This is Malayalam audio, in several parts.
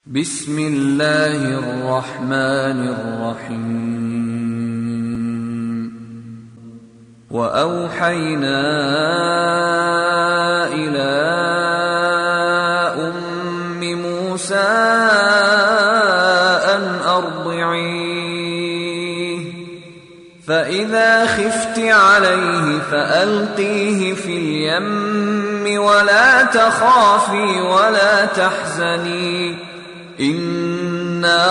بسم الله الرحمن الرحيم واوحينا الى ام موسى ان ارضعيه فاذا خفت عليه فالقيه في اليم ولا تخافي ولا تحزني انا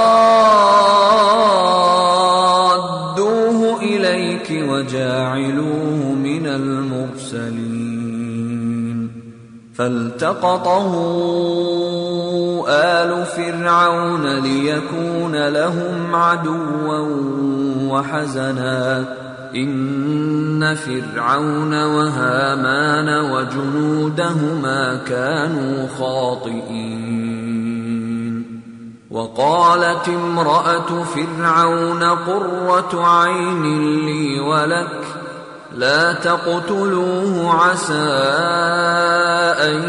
رادوه اليك وجاعلوه من المرسلين فالتقطه ال فرعون ليكون لهم عدوا وحزنا ان فرعون وهامان وجنودهما كانوا خاطئين وقالت امراه فرعون قره عين لي ولك لا تقتلوه عسى ان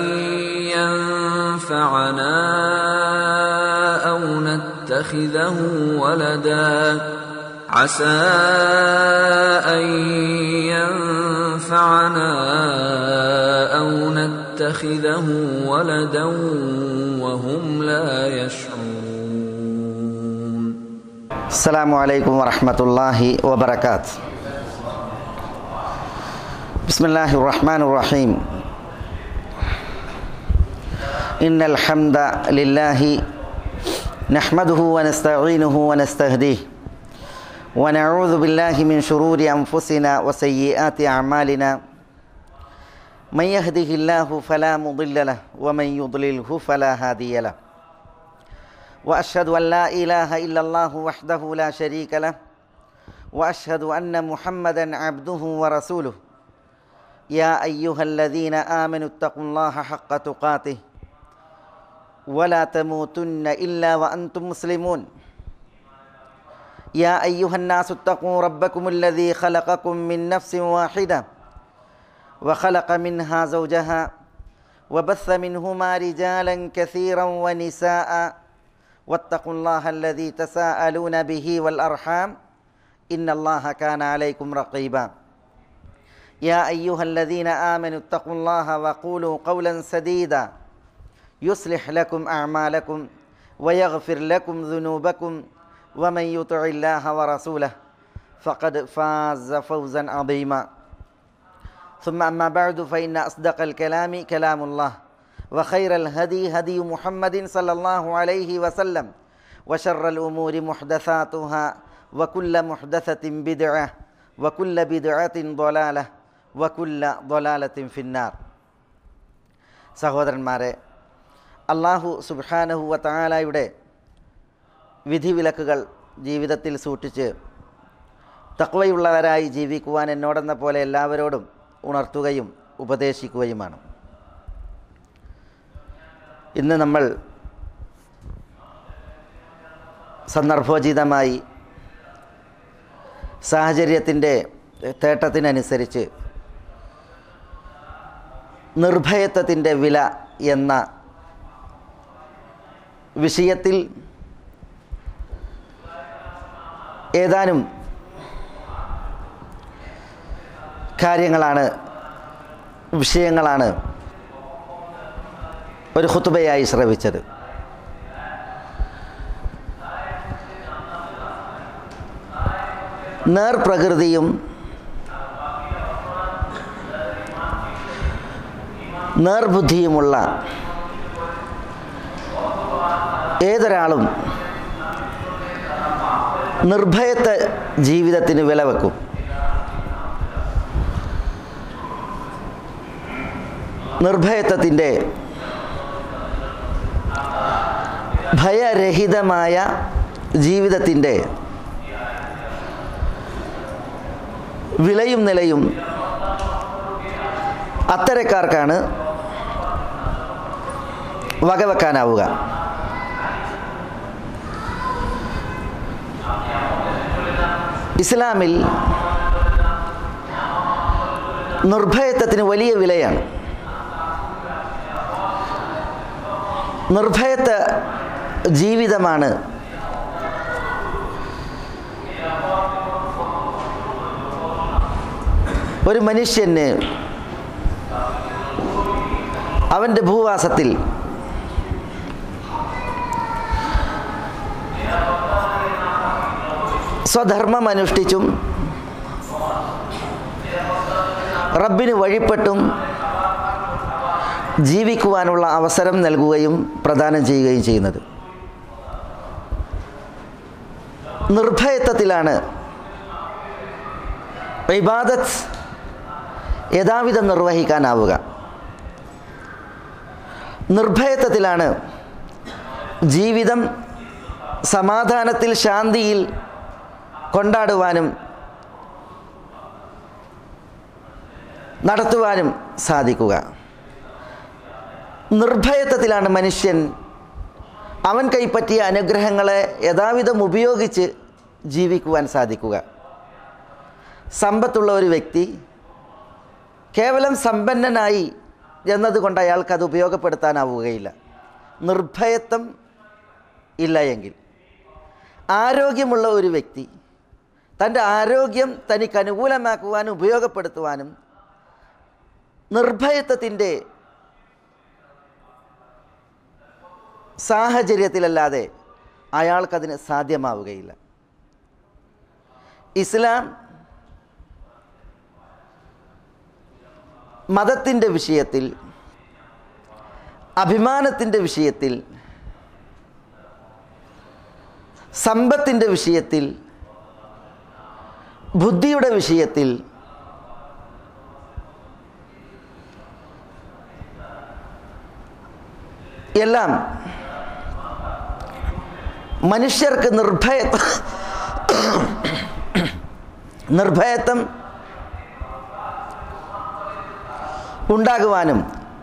ينفعنا او نتخذه ولدا عسى ان ينفعنا او نتخذه ولدا وهم لا يشعرون السلام عليكم ورحمة الله وبركاته بسم الله الرحمن الرحيم إن الحمد لله نحمده ونستعينه ونستهديه ونعوذ بالله من شرور أنفسنا وسيئات أعمالنا من يهده الله فلا مضل له ومن يضلله فلا هادي له واشهد ان لا اله الا الله وحده لا شريك له واشهد ان محمدا عبده ورسوله يا ايها الذين امنوا اتقوا الله حق تقاته ولا تموتن الا وانتم مسلمون يا ايها الناس اتقوا ربكم الذي خلقكم من نفس واحده وخلق منها زوجها وبث منهما رجالا كثيرا ونساء واتقوا الله الذي تساءلون به والارحام ان الله كان عليكم رقيبا يا ايها الذين امنوا اتقوا الله وقولوا قولا سديدا يصلح لكم اعمالكم ويغفر لكم ذنوبكم ومن يطع الله ورسوله فقد فاز فوزا عظيما ثم اما بعد فان اصدق الكلام كلام الله وخير الهدي هدي محمد صلى الله عليه وسلم وشر الأمور محدثاتها وكل محدثة بدعة وكل بدعة ضلالة وكل ضلالة في النار സഹോദരന്മാരെ അള്ളാഹു സുബാനഹുവ താലായുടെ വിധിവിലക്കുകൾ ജീവിതത്തിൽ സൂക്ഷിച്ച് തക്വയുള്ളവരായി ജീവിക്കുവാൻ എന്നോടെന്ന പോലെ എല്ലാവരോടും ഉണർത്തുകയും ഉപദേശിക്കുകയുമാണ് ഇന്ന് നമ്മൾ സന്ദർഭോചിതമായി സാഹചര്യത്തിൻ്റെ തേട്ടത്തിനനുസരിച്ച് നിർഭയത്വത്തിൻ്റെ വില എന്ന വിഷയത്തിൽ ഏതാനും കാര്യങ്ങളാണ് വിഷയങ്ങളാണ് ഒരു ഖുത്തുബയായി ശ്രവിച്ചത് നേർപ്രകൃതിയും നേർബുദ്ധിയുമുള്ള ഏതൊരാളും നിർഭയത്തെ ജീവിതത്തിന് വില വെക്കും നിർഭയത്വത്തിൻ്റെ ഭയരഹിതമായ ജീവിതത്തിൻ്റെ വിലയും നിലയും അത്തരക്കാർക്കാണ് വകവെക്കാനാവുക ഇസ്ലാമിൽ നിർഭയത്വത്തിന് വലിയ വിലയാണ് നിർഭയത്വ ജീവിതമാണ് ഒരു മനുഷ്യന് അവൻ്റെ ഭൂവാസത്തിൽ സ്വധർമ്മം അനുഷ്ഠിച്ചും റബ്ബിന് വഴിപ്പെട്ടും ജീവിക്കുവാനുള്ള അവസരം നൽകുകയും പ്രദാനം ചെയ്യുകയും ചെയ്യുന്നത് നിർഭയത്വത്തിലാണ് ഇബാദത്ത് യഥാവിധം നിർവഹിക്കാനാവുക നിർഭയത്വത്തിലാണ് ജീവിതം സമാധാനത്തിൽ ശാന്തിയിൽ കൊണ്ടാടുവാനും നടത്തുവാനും സാധിക്കുക നിർഭയത്വത്തിലാണ് മനുഷ്യൻ അവൻ കൈപ്പറ്റിയ അനുഗ്രഹങ്ങളെ യഥാവിധം ഉപയോഗിച്ച് ജീവിക്കുവാൻ സാധിക്കുക സമ്പത്തുള്ള ഒരു വ്യക്തി കേവലം സമ്പന്നനായി എന്നതുകൊണ്ട് അയാൾക്ക് അത് ഉപയോഗപ്പെടുത്താനാവുകയില്ല നിർഭയത്വം ഇല്ല എങ്കിൽ ആരോഗ്യമുള്ള ഒരു വ്യക്തി തൻ്റെ ആരോഗ്യം തനിക്ക് അനുകൂലമാക്കുവാനും ഉപയോഗപ്പെടുത്തുവാനും നിർഭയത്വത്തിൻ്റെ സാഹചര്യത്തിലല്ലാതെ അയാൾക്കതിന് സാധ്യമാവുകയില്ല ഇസ്ലാം മതത്തിൻ്റെ വിഷയത്തിൽ അഭിമാനത്തിൻ്റെ വിഷയത്തിൽ സമ്പത്തിൻ്റെ വിഷയത്തിൽ ബുദ്ധിയുടെ വിഷയത്തിൽ എല്ലാം മനുഷ്യർക്ക് നിർഭയത്വം നിർഭയത്വം ഉണ്ടാകുവാനും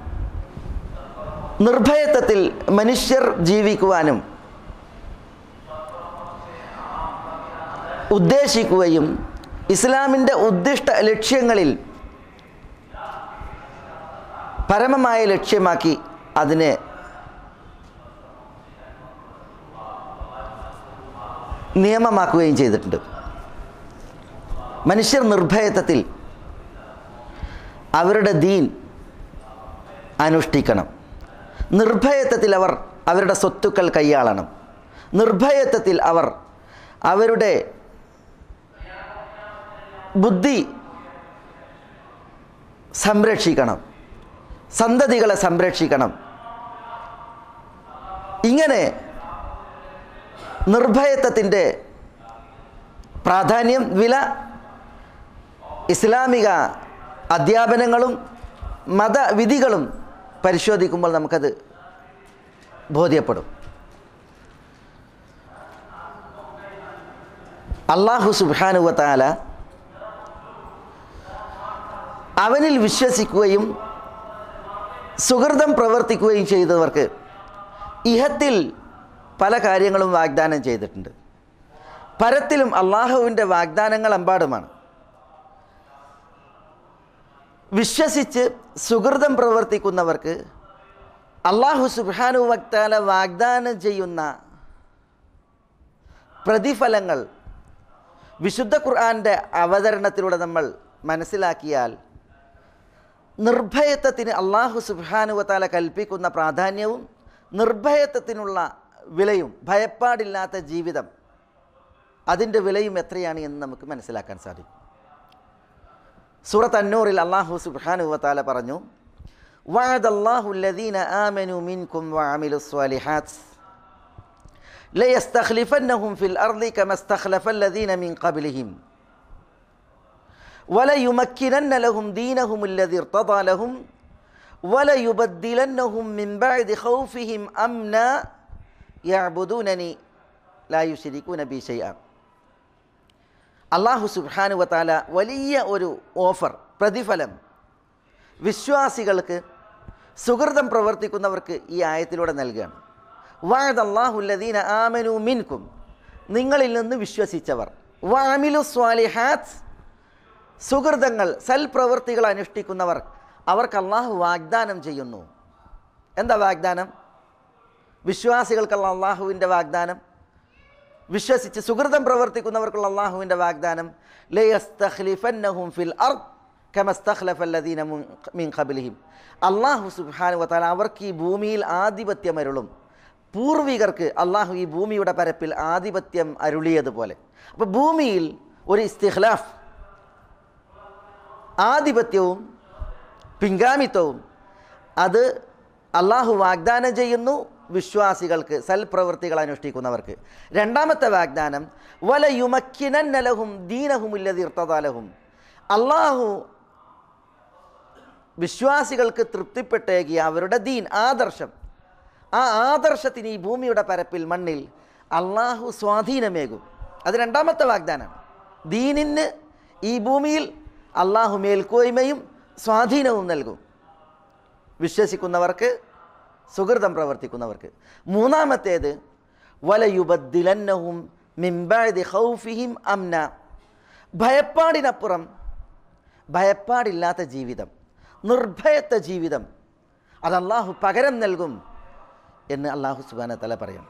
നിർഭയത്വത്തിൽ മനുഷ്യർ ജീവിക്കുവാനും ഉദ്ദേശിക്കുകയും ഇസ്ലാമിൻ്റെ ഉദ്ദിഷ്ട ലക്ഷ്യങ്ങളിൽ പരമമായ ലക്ഷ്യമാക്കി അതിനെ നിയമമാക്കുകയും ചെയ്തിട്ടുണ്ട് മനുഷ്യർ നിർഭയത്വത്തിൽ അവരുടെ ദീൻ അനുഷ്ഠിക്കണം നിർഭയത്വത്തിൽ അവർ അവരുടെ സ്വത്തുക്കൾ കൈയാളണം നിർഭയത്വത്തിൽ അവർ അവരുടെ ബുദ്ധി സംരക്ഷിക്കണം സന്തതികളെ സംരക്ഷിക്കണം ഇങ്ങനെ നിർഭയത്വത്തിൻ്റെ പ്രാധാന്യം വില ഇസ്ലാമിക അധ്യാപനങ്ങളും മതവിധികളും പരിശോധിക്കുമ്പോൾ നമുക്കത് ബോധ്യപ്പെടും അള്ളാഹു സുബാനുവത്താല അവനിൽ വിശ്വസിക്കുകയും സുഹൃതം പ്രവർത്തിക്കുകയും ചെയ്തവർക്ക് ഇഹത്തിൽ പല കാര്യങ്ങളും വാഗ്ദാനം ചെയ്തിട്ടുണ്ട് പരത്തിലും അള്ളാഹുവിൻ്റെ വാഗ്ദാനങ്ങൾ എമ്പാടുമാണ് വിശ്വസിച്ച് സുഹൃതം പ്രവർത്തിക്കുന്നവർക്ക് അള്ളാഹു സുബാനു വക്താല വാഗ്ദാനം ചെയ്യുന്ന പ്രതിഫലങ്ങൾ വിശുദ്ധ ഖുർആൻ്റെ അവതരണത്തിലൂടെ നമ്മൾ മനസ്സിലാക്കിയാൽ നിർഭയത്വത്തിന് അള്ളാഹു സുബാനുവത്താല കൽപ്പിക്കുന്ന പ്രാധാന്യവും നിർഭയത്വത്തിനുള്ള വിലയും ഭയപ്പാടില്ലാത്ത ജീവിതം അതിൻ്റെ വിലയും എത്രയാണ് എന്ന് നമുക്ക് മനസ്സിലാക്കാൻ സാധിക്കും സൂറത്ത് അന്നൂറിൽ അള്ളാഹു സുബാനുവത്താല പറഞ്ഞു وعد الله الذين آمنوا منكم وعملوا الصالحات ليستخلفنهم في الأرض كما استخلف الذين من قبلهم وليمكنن لهم دينهم الذي ارتضى لهم وليبدلنهم من بعد خوفهم أمنا يعبدونني لا يشركون بي شيئا അള്ളാഹു സുബ്ഹാനു വത്താല വലിയ ഒരു ഓഫർ പ്രതിഫലം വിശ്വാസികൾക്ക് സുഹൃതം പ്രവർത്തിക്കുന്നവർക്ക് ഈ ആയത്തിലൂടെ നൽകുകയാണ് വാഴത് അള്ളാഹുല്ലദീന ആമനു മിൻകും നിങ്ങളിൽ നിന്ന് വിശ്വസിച്ചവർ വാമിലു സ്വാലിഹാത്ത് സുഹൃതങ്ങൾ സൽപ്രവൃത്തികൾ അനുഷ്ഠിക്കുന്നവർ അവർക്ക് അള്ളാഹു വാഗ്ദാനം ചെയ്യുന്നു എന്താ വാഗ്ദാനം വിശ്വാസികൾക്കുള്ള അള്ളാഹുവിൻ്റെ വാഗ്ദാനം വിശ്വസിച്ച് സുഹൃതം പ്രവർത്തിക്കുന്നവർക്കുള്ള അള്ളാഹുവിൻ്റെ വാഗ്ദാനം ലയസ്തഖ്ലിഫന്നഹും ഫിൽ അർദ് കമസ്തഖ്ലഫല്ലദീന മിൻ ഖബലിഹിം അള്ളാഹു സുബ്ഹാനഹു വതആല അവർക്ക് ഈ ഭൂമിയിൽ ആധിപത്യം അരുളും പൂർവികർക്ക് അള്ളാഹു ഈ ഭൂമിയുടെ പരപ്പിൽ ആധിപത്യം അരുളിയതുപോലെ അപ്പോൾ ഭൂമിയിൽ ഒരു ഇസ്തിഖ്ലാഫ് ആധിപത്യവും പിൻഗാമിത്വവും അത് അള്ളാഹു വാഗ്ദാനം ചെയ്യുന്നു വിശ്വാസികൾക്ക് സൽപ്രവൃത്തികൾ അനുഷ്ഠിക്കുന്നവർക്ക് രണ്ടാമത്തെ വാഗ്ദാനം വല യുമക്കിനന്നലഹും ദീനഹുമില്ലതീർത്തതാലഹും അള്ളാഹു വിശ്വാസികൾക്ക് തൃപ്തിപ്പെട്ടേകിയ അവരുടെ ദീൻ ആദർശം ആ ആദർശത്തിന് ഈ ഭൂമിയുടെ പരപ്പിൽ മണ്ണിൽ അള്ളാഹു സ്വാധീനമേകും അത് രണ്ടാമത്തെ വാഗ്ദാനമാണ് ദീനിന് ഈ ഭൂമിയിൽ അള്ളാഹു മേൽക്കോയ്മയും സ്വാധീനവും നൽകും വിശ്വസിക്കുന്നവർക്ക് സുഹൃതം പ്രവർത്തിക്കുന്നവർക്ക് മൂന്നാമത്തേത് വലയുബദ്ദിലന്നഹും മിംബാദി ഹൗഫിഹിം അംന ഭയപ്പാടിനപ്പുറം ഭയപ്പാടില്ലാത്ത ജീവിതം നിർഭയത്വ ജീവിതം അത് അള്ളാഹു പകരം നൽകും എന്ന് അള്ളാഹു സുബാന തല പറയും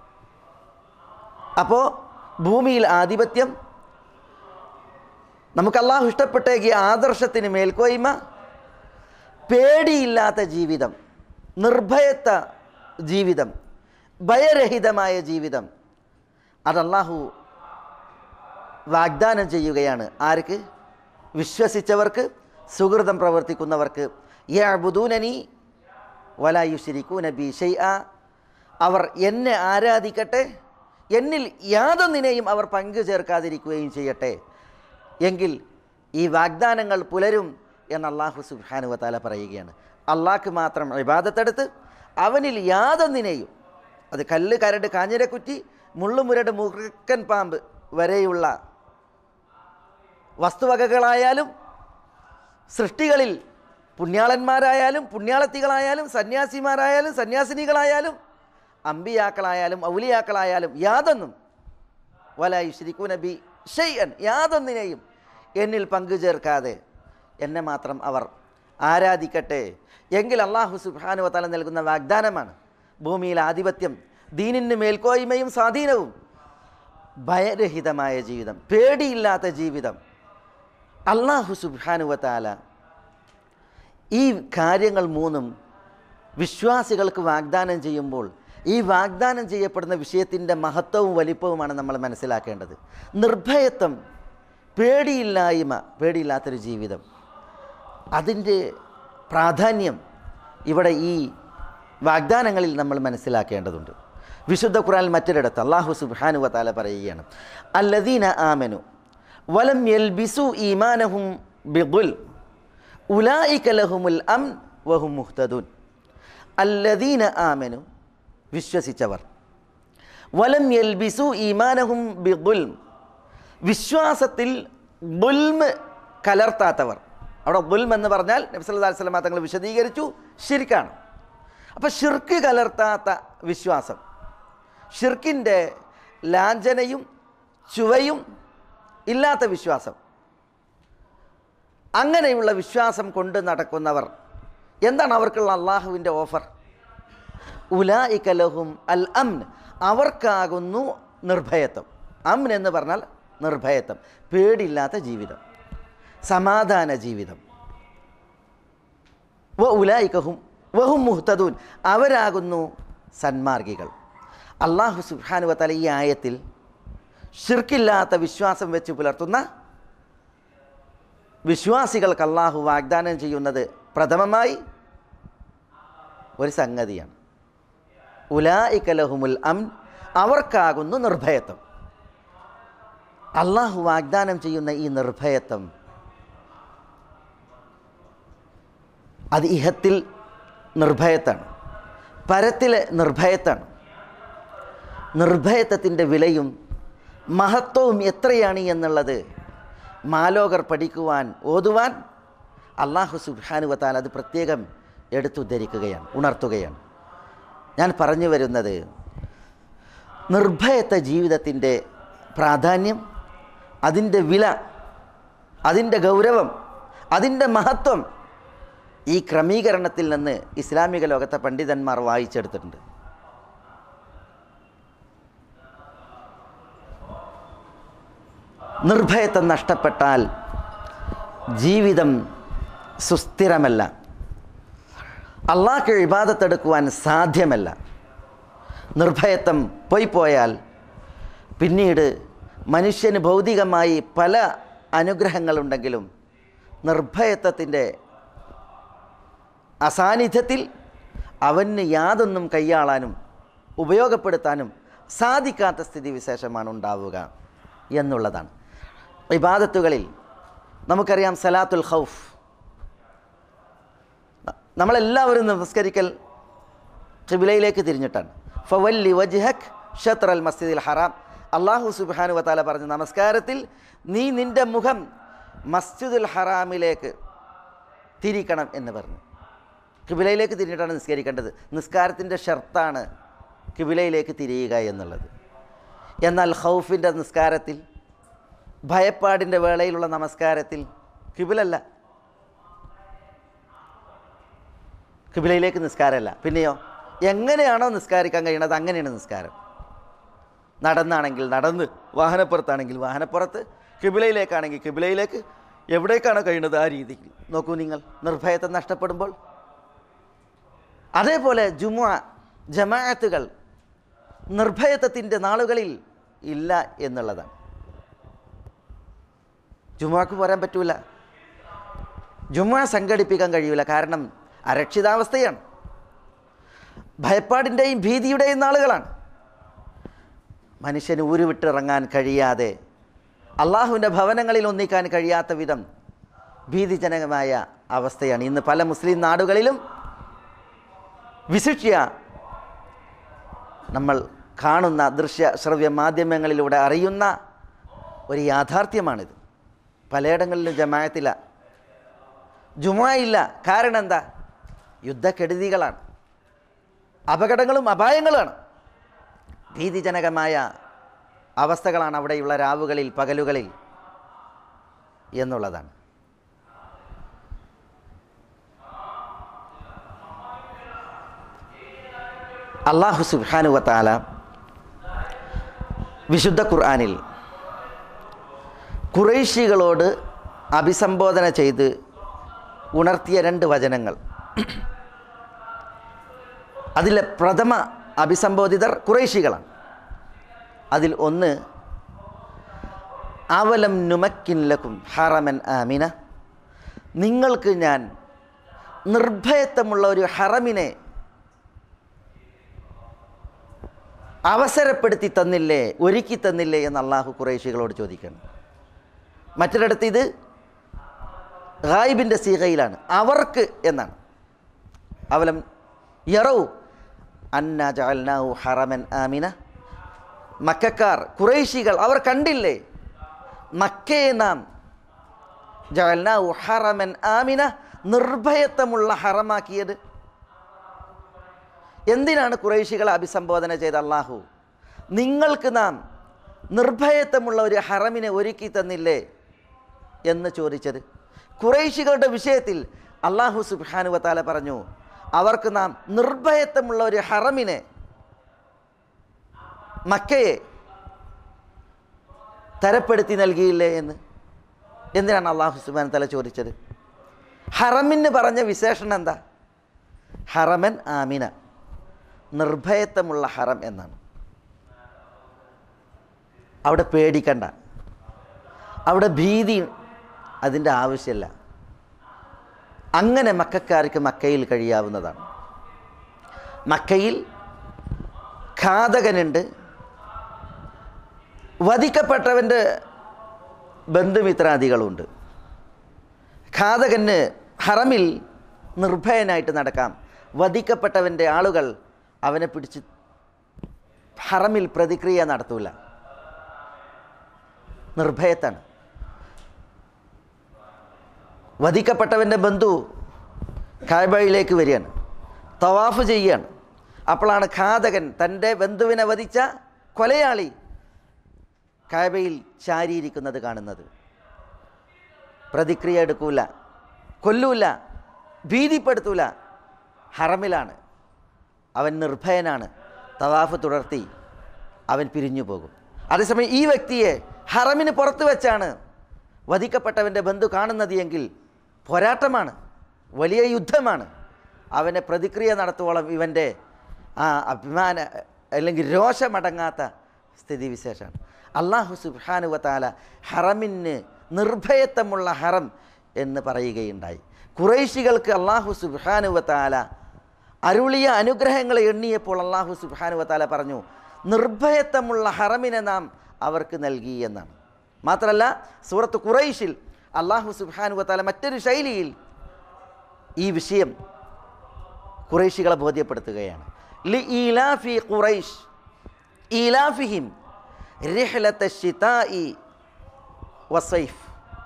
അപ്പോൾ ഭൂമിയിൽ ആധിപത്യം നമുക്ക് അള്ളാഹു ഇഷ്ടപ്പെട്ടേക്കിയ ആദർശത്തിന് മേൽക്കോയ്മ പേടിയില്ലാത്ത ജീവിതം നിർഭയത്വ ജീവിതം ഭയരഹിതമായ ജീവിതം അത് അള്ളാഹു വാഗ്ദാനം ചെയ്യുകയാണ് ആർക്ക് വിശ്വസിച്ചവർക്ക് സുഹൃതം പ്രവർത്തിക്കുന്നവർക്ക് യബുദൂനനി വലായുശിരിക്കൂന ബി ഷെയ് അവർ എന്നെ ആരാധിക്കട്ടെ എന്നിൽ യാതൊന്നിനെയും അവർ പങ്കു ചേർക്കാതിരിക്കുകയും ചെയ്യട്ടെ എങ്കിൽ ഈ വാഗ്ദാനങ്ങൾ പുലരും എന്ന് അള്ളാഹു സുബാനുവത്താല പറയുകയാണ് അള്ളാഹ്ക്ക് മാത്രം ഇബാദത്തെടുത്ത് അവനിൽ യാതൊന്നിനെയും അത് കല്ല് കരട് കാഞ്ഞിരക്കുറ്റി മുള്ളുമുരട് മുറുക്കൻ പാമ്പ് വരെയുള്ള വസ്തുവകകളായാലും സൃഷ്ടികളിൽ പുണ്യാളന്മാരായാലും പുണ്യാളത്തികളായാലും സന്യാസിമാരായാലും സന്യാസിനികളായാലും അമ്പിയാക്കളായാലും ഔലിയാക്കളായാലും യാതൊന്നും വലായി ശ്രീക്കു നബി ഷെയ്യൻ യാതൊന്നിനെയും എന്നിൽ പങ്കുചേർക്കാതെ എന്നെ മാത്രം അവർ ആരാധിക്കട്ടെ എങ്കിൽ അള്ളാഹു സുബാനു വത്താല നൽകുന്ന വാഗ്ദാനമാണ് ഭൂമിയിൽ ആധിപത്യം ദീനിന് മേൽക്കോയ്മയും സ്വാധീനവും ഭയരഹിതമായ ജീവിതം പേടിയില്ലാത്ത ജീവിതം അള്ളാഹു സുബാനുവത്താല ഈ കാര്യങ്ങൾ മൂന്നും വിശ്വാസികൾക്ക് വാഗ്ദാനം ചെയ്യുമ്പോൾ ഈ വാഗ്ദാനം ചെയ്യപ്പെടുന്ന വിഷയത്തിൻ്റെ മഹത്വവും വലിപ്പവുമാണ് നമ്മൾ മനസ്സിലാക്കേണ്ടത് നിർഭയത്വം പേടിയില്ലായ്മ പേടിയില്ലാത്തൊരു ജീവിതം അതിൻ്റെ പ്രാധാന്യം ഇവിടെ ഈ വാഗ്ദാനങ്ങളിൽ നമ്മൾ മനസ്സിലാക്കേണ്ടതുണ്ട് വിശുദ്ധ ഖുറാൻ മറ്റൊരിടത്ത് അള്ളാഹു സുബാനു വത്താല പറയുകയാണ് അല്ലദീന ആമനു വലം യൽബിസു ഈമാനഹും ബിഗുൽ ഉലായിക ലഹുമുൽ അം വഹും മുഹ്തദൂൻ അല്ലദീന ആമനു വിശ്വസിച്ചവർ വലം യൽബിസു ഈമാനഹും ബിഗുൽ വിശ്വാസത്തിൽ ബുൽമ് കലർത്താത്തവർ അവിടെ ബുൽം എന്ന് പറഞ്ഞാൽ നബ്സല്ലാ സ്വലമ തങ്ങൾ വിശദീകരിച്ചു ഷിർക്കാണ് അപ്പോൾ ഷിർക്ക് കലർത്താത്ത വിശ്വാസം ഷിർക്കിൻ്റെ ലാഞ്ചനയും ചുവയും ഇല്ലാത്ത വിശ്വാസം അങ്ങനെയുള്ള വിശ്വാസം കൊണ്ട് നടക്കുന്നവർ എന്താണ് അവർക്കുള്ള അള്ളാഹുവിൻ്റെ ഓഫർ ഉലായിക്കലഹും അൽ അംൻ അവർക്കാകുന്നു നിർഭയത്വം അമ്ൻ എന്ന് പറഞ്ഞാൽ നിർഭയത്വം പേടിയില്ലാത്ത ജീവിതം സമാധാന ജീവിതം വ ഉലായിക്കഹും വഹും മുഹ്തദൂൻ അവരാകുന്നു സന്മാർഗികൾ അള്ളാഹു സുഹാനു തല ഈ ആയത്തിൽ ഷിർക്കില്ലാത്ത വിശ്വാസം വെച്ച് പുലർത്തുന്ന വിശ്വാസികൾക്ക് അള്ളാഹു വാഗ്ദാനം ചെയ്യുന്നത് പ്രഥമമായി ഒരു സംഗതിയാണ് ഉലായിക്കലഹുമുൽ അം അവർക്കാകുന്നു നിർഭയത്വം അള്ളാഹു വാഗ്ദാനം ചെയ്യുന്ന ഈ നിർഭയത്വം അത് ഇഹത്തിൽ നിർഭയത്താണ് പരത്തിലെ നിർഭയത്താണ് നിർഭയത്വത്തിൻ്റെ വിലയും മഹത്വവും എത്രയാണ് എന്നുള്ളത് മാലോകർ പഠിക്കുവാൻ ഓതുവാൻ അള്ളാഹു സുബാനുവത്താൽ അത് പ്രത്യേകം എടുത്തുദ്ധരിക്കുകയാണ് ഉണർത്തുകയാണ് ഞാൻ പറഞ്ഞു വരുന്നത് നിർഭയത്വ ജീവിതത്തിൻ്റെ പ്രാധാന്യം അതിൻ്റെ വില അതിൻ്റെ ഗൗരവം അതിൻ്റെ മഹത്വം ഈ ക്രമീകരണത്തിൽ നിന്ന് ഇസ്ലാമിക ലോകത്തെ പണ്ഡിതന്മാർ വായിച്ചെടുത്തിട്ടുണ്ട് നിർഭയത്വം നഷ്ടപ്പെട്ടാൽ ജീവിതം സുസ്ഥിരമല്ല അള്ളാഹ്ക്ക് ഇബാദത്തെടുക്കുവാൻ സാധ്യമല്ല നിർഭയത്വം പോയിപ്പോയാൽ പിന്നീട് മനുഷ്യന് ഭൗതികമായി പല അനുഗ്രഹങ്ങളുണ്ടെങ്കിലും നിർഭയത്വത്തിൻ്റെ അസാന്നിധ്യത്തിൽ അവന് യാതൊന്നും കൈയാളാനും ഉപയോഗപ്പെടുത്താനും സാധിക്കാത്ത സ്ഥിതി വിശേഷമാണ് ഉണ്ടാവുക എന്നുള്ളതാണ് ഇബാദത്തുകളിൽ നമുക്കറിയാം സലാത്തുൽ ഖൗഫ് നമ്മളെല്ലാവരും നമസ്കരിക്കൽ ഖിബിലയിലേക്ക് തിരിഞ്ഞിട്ടാണ് ഫവല്ലി വജ്ഹക് ഷത്ര അൽ മസ്ജിദിൽ ഹറാം അള്ളാഹു സുബാനു വത്താല പറഞ്ഞു നമസ്കാരത്തിൽ നീ നിൻ്റെ മുഖം മസ്ജിദുൽ ഹറാമിലേക്ക് തിരിക്കണം എന്ന് പറഞ്ഞു കിബിലയിലേക്ക് തിരിഞ്ഞിട്ടാണ് നിസ്കരിക്കേണ്ടത് നിസ്കാരത്തിൻ്റെ ഷർത്താണ് കിബിലയിലേക്ക് തിരിയുക എന്നുള്ളത് എന്നാൽ ഹൗഫിൻ്റെ നിസ്കാരത്തിൽ ഭയപ്പാടിൻ്റെ വേളയിലുള്ള നമസ്കാരത്തിൽ കിബിലല്ല കിബിലയിലേക്ക് നിസ്കാരമല്ല പിന്നെയോ എങ്ങനെയാണോ നിസ്കാരിക്കാൻ കഴിയുന്നത് അങ്ങനെയാണ് നിസ്കാരം നടന്നാണെങ്കിൽ നടന്ന് വാഹനപ്പുറത്താണെങ്കിൽ വാഹനപ്പുറത്ത് കിബിലയിലേക്കാണെങ്കിൽ കിബിലയിലേക്ക് എവിടേക്കാണോ കഴിയുന്നത് ആ രീതിയിൽ നോക്കൂ നിങ്ങൾ നിർഭയത്വം നഷ്ടപ്പെടുമ്പോൾ അതേപോലെ ജുമുഅ ജമാഅത്തുകൾ നിർഭയത്വത്തിൻ്റെ നാളുകളിൽ ഇല്ല എന്നുള്ളതാണ് ജുമുഅക്ക് പോരാൻ പറ്റൂല ജുമുഅ സംഘടിപ്പിക്കാൻ കഴിയൂല കാരണം അരക്ഷിതാവസ്ഥയാണ് ഭയപ്പാടിൻ്റെയും ഭീതിയുടെയും നാളുകളാണ് മനുഷ്യന് ഊരുവിട്ടിറങ്ങാൻ കഴിയാതെ അള്ളാഹുവിൻ്റെ ഭവനങ്ങളിൽ ഒന്നിക്കാൻ കഴിയാത്ത വിധം ഭീതിജനകമായ അവസ്ഥയാണ് ഇന്ന് പല മുസ്ലിം നാടുകളിലും വിശിഷ്യ നമ്മൾ കാണുന്ന ദൃശ്യ ശ്രവ്യ മാധ്യമങ്ങളിലൂടെ അറിയുന്ന ഒരു യാഥാർത്ഥ്യമാണിത് പലയിടങ്ങളിലും ജമായത്തില്ല ജുമായില്ല കാരണം എന്താ യുദ്ധക്കെടുതികളാണ് അപകടങ്ങളും അപായങ്ങളുമാണ് ഭീതിജനകമായ അവസ്ഥകളാണ് അവിടെയുള്ള രാവുകളിൽ പകലുകളിൽ എന്നുള്ളതാണ് അള്ളാഹു സുബാനുവത്താല വിശുദ്ധ ഖുർആാനിൽ കുറേശികളോട് അഭിസംബോധന ചെയ്ത് ഉണർത്തിയ രണ്ട് വചനങ്ങൾ അതിലെ പ്രഥമ അഭിസംബോധിതർ കുറേശികളാണ് അതിൽ ഒന്ന് അവലം നുമക്കിൻ ലക്കും ഹറമൻ ആമിന നിങ്ങൾക്ക് ഞാൻ നിർഭയത്വമുള്ള ഒരു ഹറമിനെ അവസരപ്പെടുത്തി തന്നില്ലേ ഒരുക്കി തന്നില്ലേ എന്ന് അള്ളാഹു കുറേശികളോട് ചോദിക്കണം മറ്റൊരിടത്ത് ഇത് ഗായിബിൻ്റെ സീകയിലാണ് അവർക്ക് എന്നാണ് അവലം യറവ് അന്ന ജഅൽനാഹു ഹറമൻ ആമിന മക്കാർ കുറേശികൾ അവർ കണ്ടില്ലേ മക്കയെ നാം ജഅൽനാഹു ഹറമൻ ആമിന നിർഭയത്വമുള്ള ഹറമാക്കിയത് എന്തിനാണ് കുറേശികളെ അഭിസംബോധന ചെയ്ത അള്ളാഹു നിങ്ങൾക്ക് നാം നിർഭയത്വമുള്ള ഒരു ഹറമിനെ ഒരുക്കി തന്നില്ലേ എന്ന് ചോദിച്ചത് കുറേശികളുടെ വിഷയത്തിൽ അള്ളാഹു സുബാനുവത്താല പറഞ്ഞു അവർക്ക് നാം നിർഭയത്വമുള്ള ഒരു ഹറമിനെ മക്കയെ തരപ്പെടുത്തി നൽകിയില്ലേ എന്ന് എന്തിനാണ് അള്ളാഹു സുബാൻ തല ചോദിച്ചത് ഹറമിന് പറഞ്ഞ വിശേഷണം എന്താ ഹറമൻ ആമിന നിർഭയത്വമുള്ള ഹറം എന്നാണ് അവിടെ പേടിക്കണ്ട അവിടെ ഭീതി അതിൻ്റെ ആവശ്യമില്ല അങ്ങനെ മക്കാർക്ക് മക്കയിൽ കഴിയാവുന്നതാണ് മക്കയിൽ ഘാതകനുണ്ട് വധിക്കപ്പെട്ടവൻ്റെ ബന്ധുമിത്രാദികളുണ്ട് ഘാതകന് ഹറമിൽ നിർഭയനായിട്ട് നടക്കാം വധിക്കപ്പെട്ടവൻ്റെ ആളുകൾ അവനെ പിടിച്ച് ഹറമിൽ പ്രതിക്രിയ നടത്തൂല നിർഭയത്താണ് വധിക്കപ്പെട്ടവൻ്റെ ബന്ധു കായ്ബയിലേക്ക് വരികയാണ് തവാഫ് ചെയ്യുകയാണ് അപ്പോഴാണ് ഘാതകൻ തൻ്റെ ബന്ധുവിനെ വധിച്ച കൊലയാളി കായബയിൽ ചാരിയിരിക്കുന്നത് കാണുന്നത് പ്രതിക്രിയ എടുക്കൂല കൊല്ലൂല ഭീതിപ്പെടുത്തൂല ഹറമിലാണ് അവൻ നിർഭയനാണ് തവാഫ് തുടർത്തി അവൻ പിരിഞ്ഞു പോകും അതേസമയം ഈ വ്യക്തിയെ ഹറമിന് പുറത്ത് വെച്ചാണ് വധിക്കപ്പെട്ടവൻ്റെ ബന്ധു കാണുന്നത് എങ്കിൽ പോരാട്ടമാണ് വലിയ യുദ്ധമാണ് അവനെ പ്രതിക്രിയ നടത്തുവോളം ഇവൻ്റെ ആ അഭിമാന അല്ലെങ്കിൽ രോഷമടങ്ങാത്ത സ്ഥിതിവിശേഷമാണ് അള്ളാഹു സുബാനുവത്താല ഹറമിന് നിർഭയത്വമുള്ള ഹറം എന്ന് പറയുകയുണ്ടായി കുറേശികൾക്ക് അള്ളാഹു സുബാനുവത്താല അരുളിയ അനുഗ്രഹങ്ങളെ എണ്ണിയപ്പോൾ അള്ളാഹു സുബാനുവത്താല പറഞ്ഞു നിർഭയത്വമുള്ള ഹറമിനെ നാം അവർക്ക് നൽകി എന്നാണ് മാത്രമല്ല സൂറത്ത് ഖുറൈഷിൽ അള്ളാഹു സുബാനുവത്താല മറ്റൊരു ശൈലിയിൽ ഈ വിഷയം ഖുറൈശികളെ ബോധ്യപ്പെടുത്തുകയാണ് ലി ഈലാഫി ഖുറൈഷ് ഈലാഫിഹിം റിഹ്ലത്ത ഷിതാഇ വസൈഫ്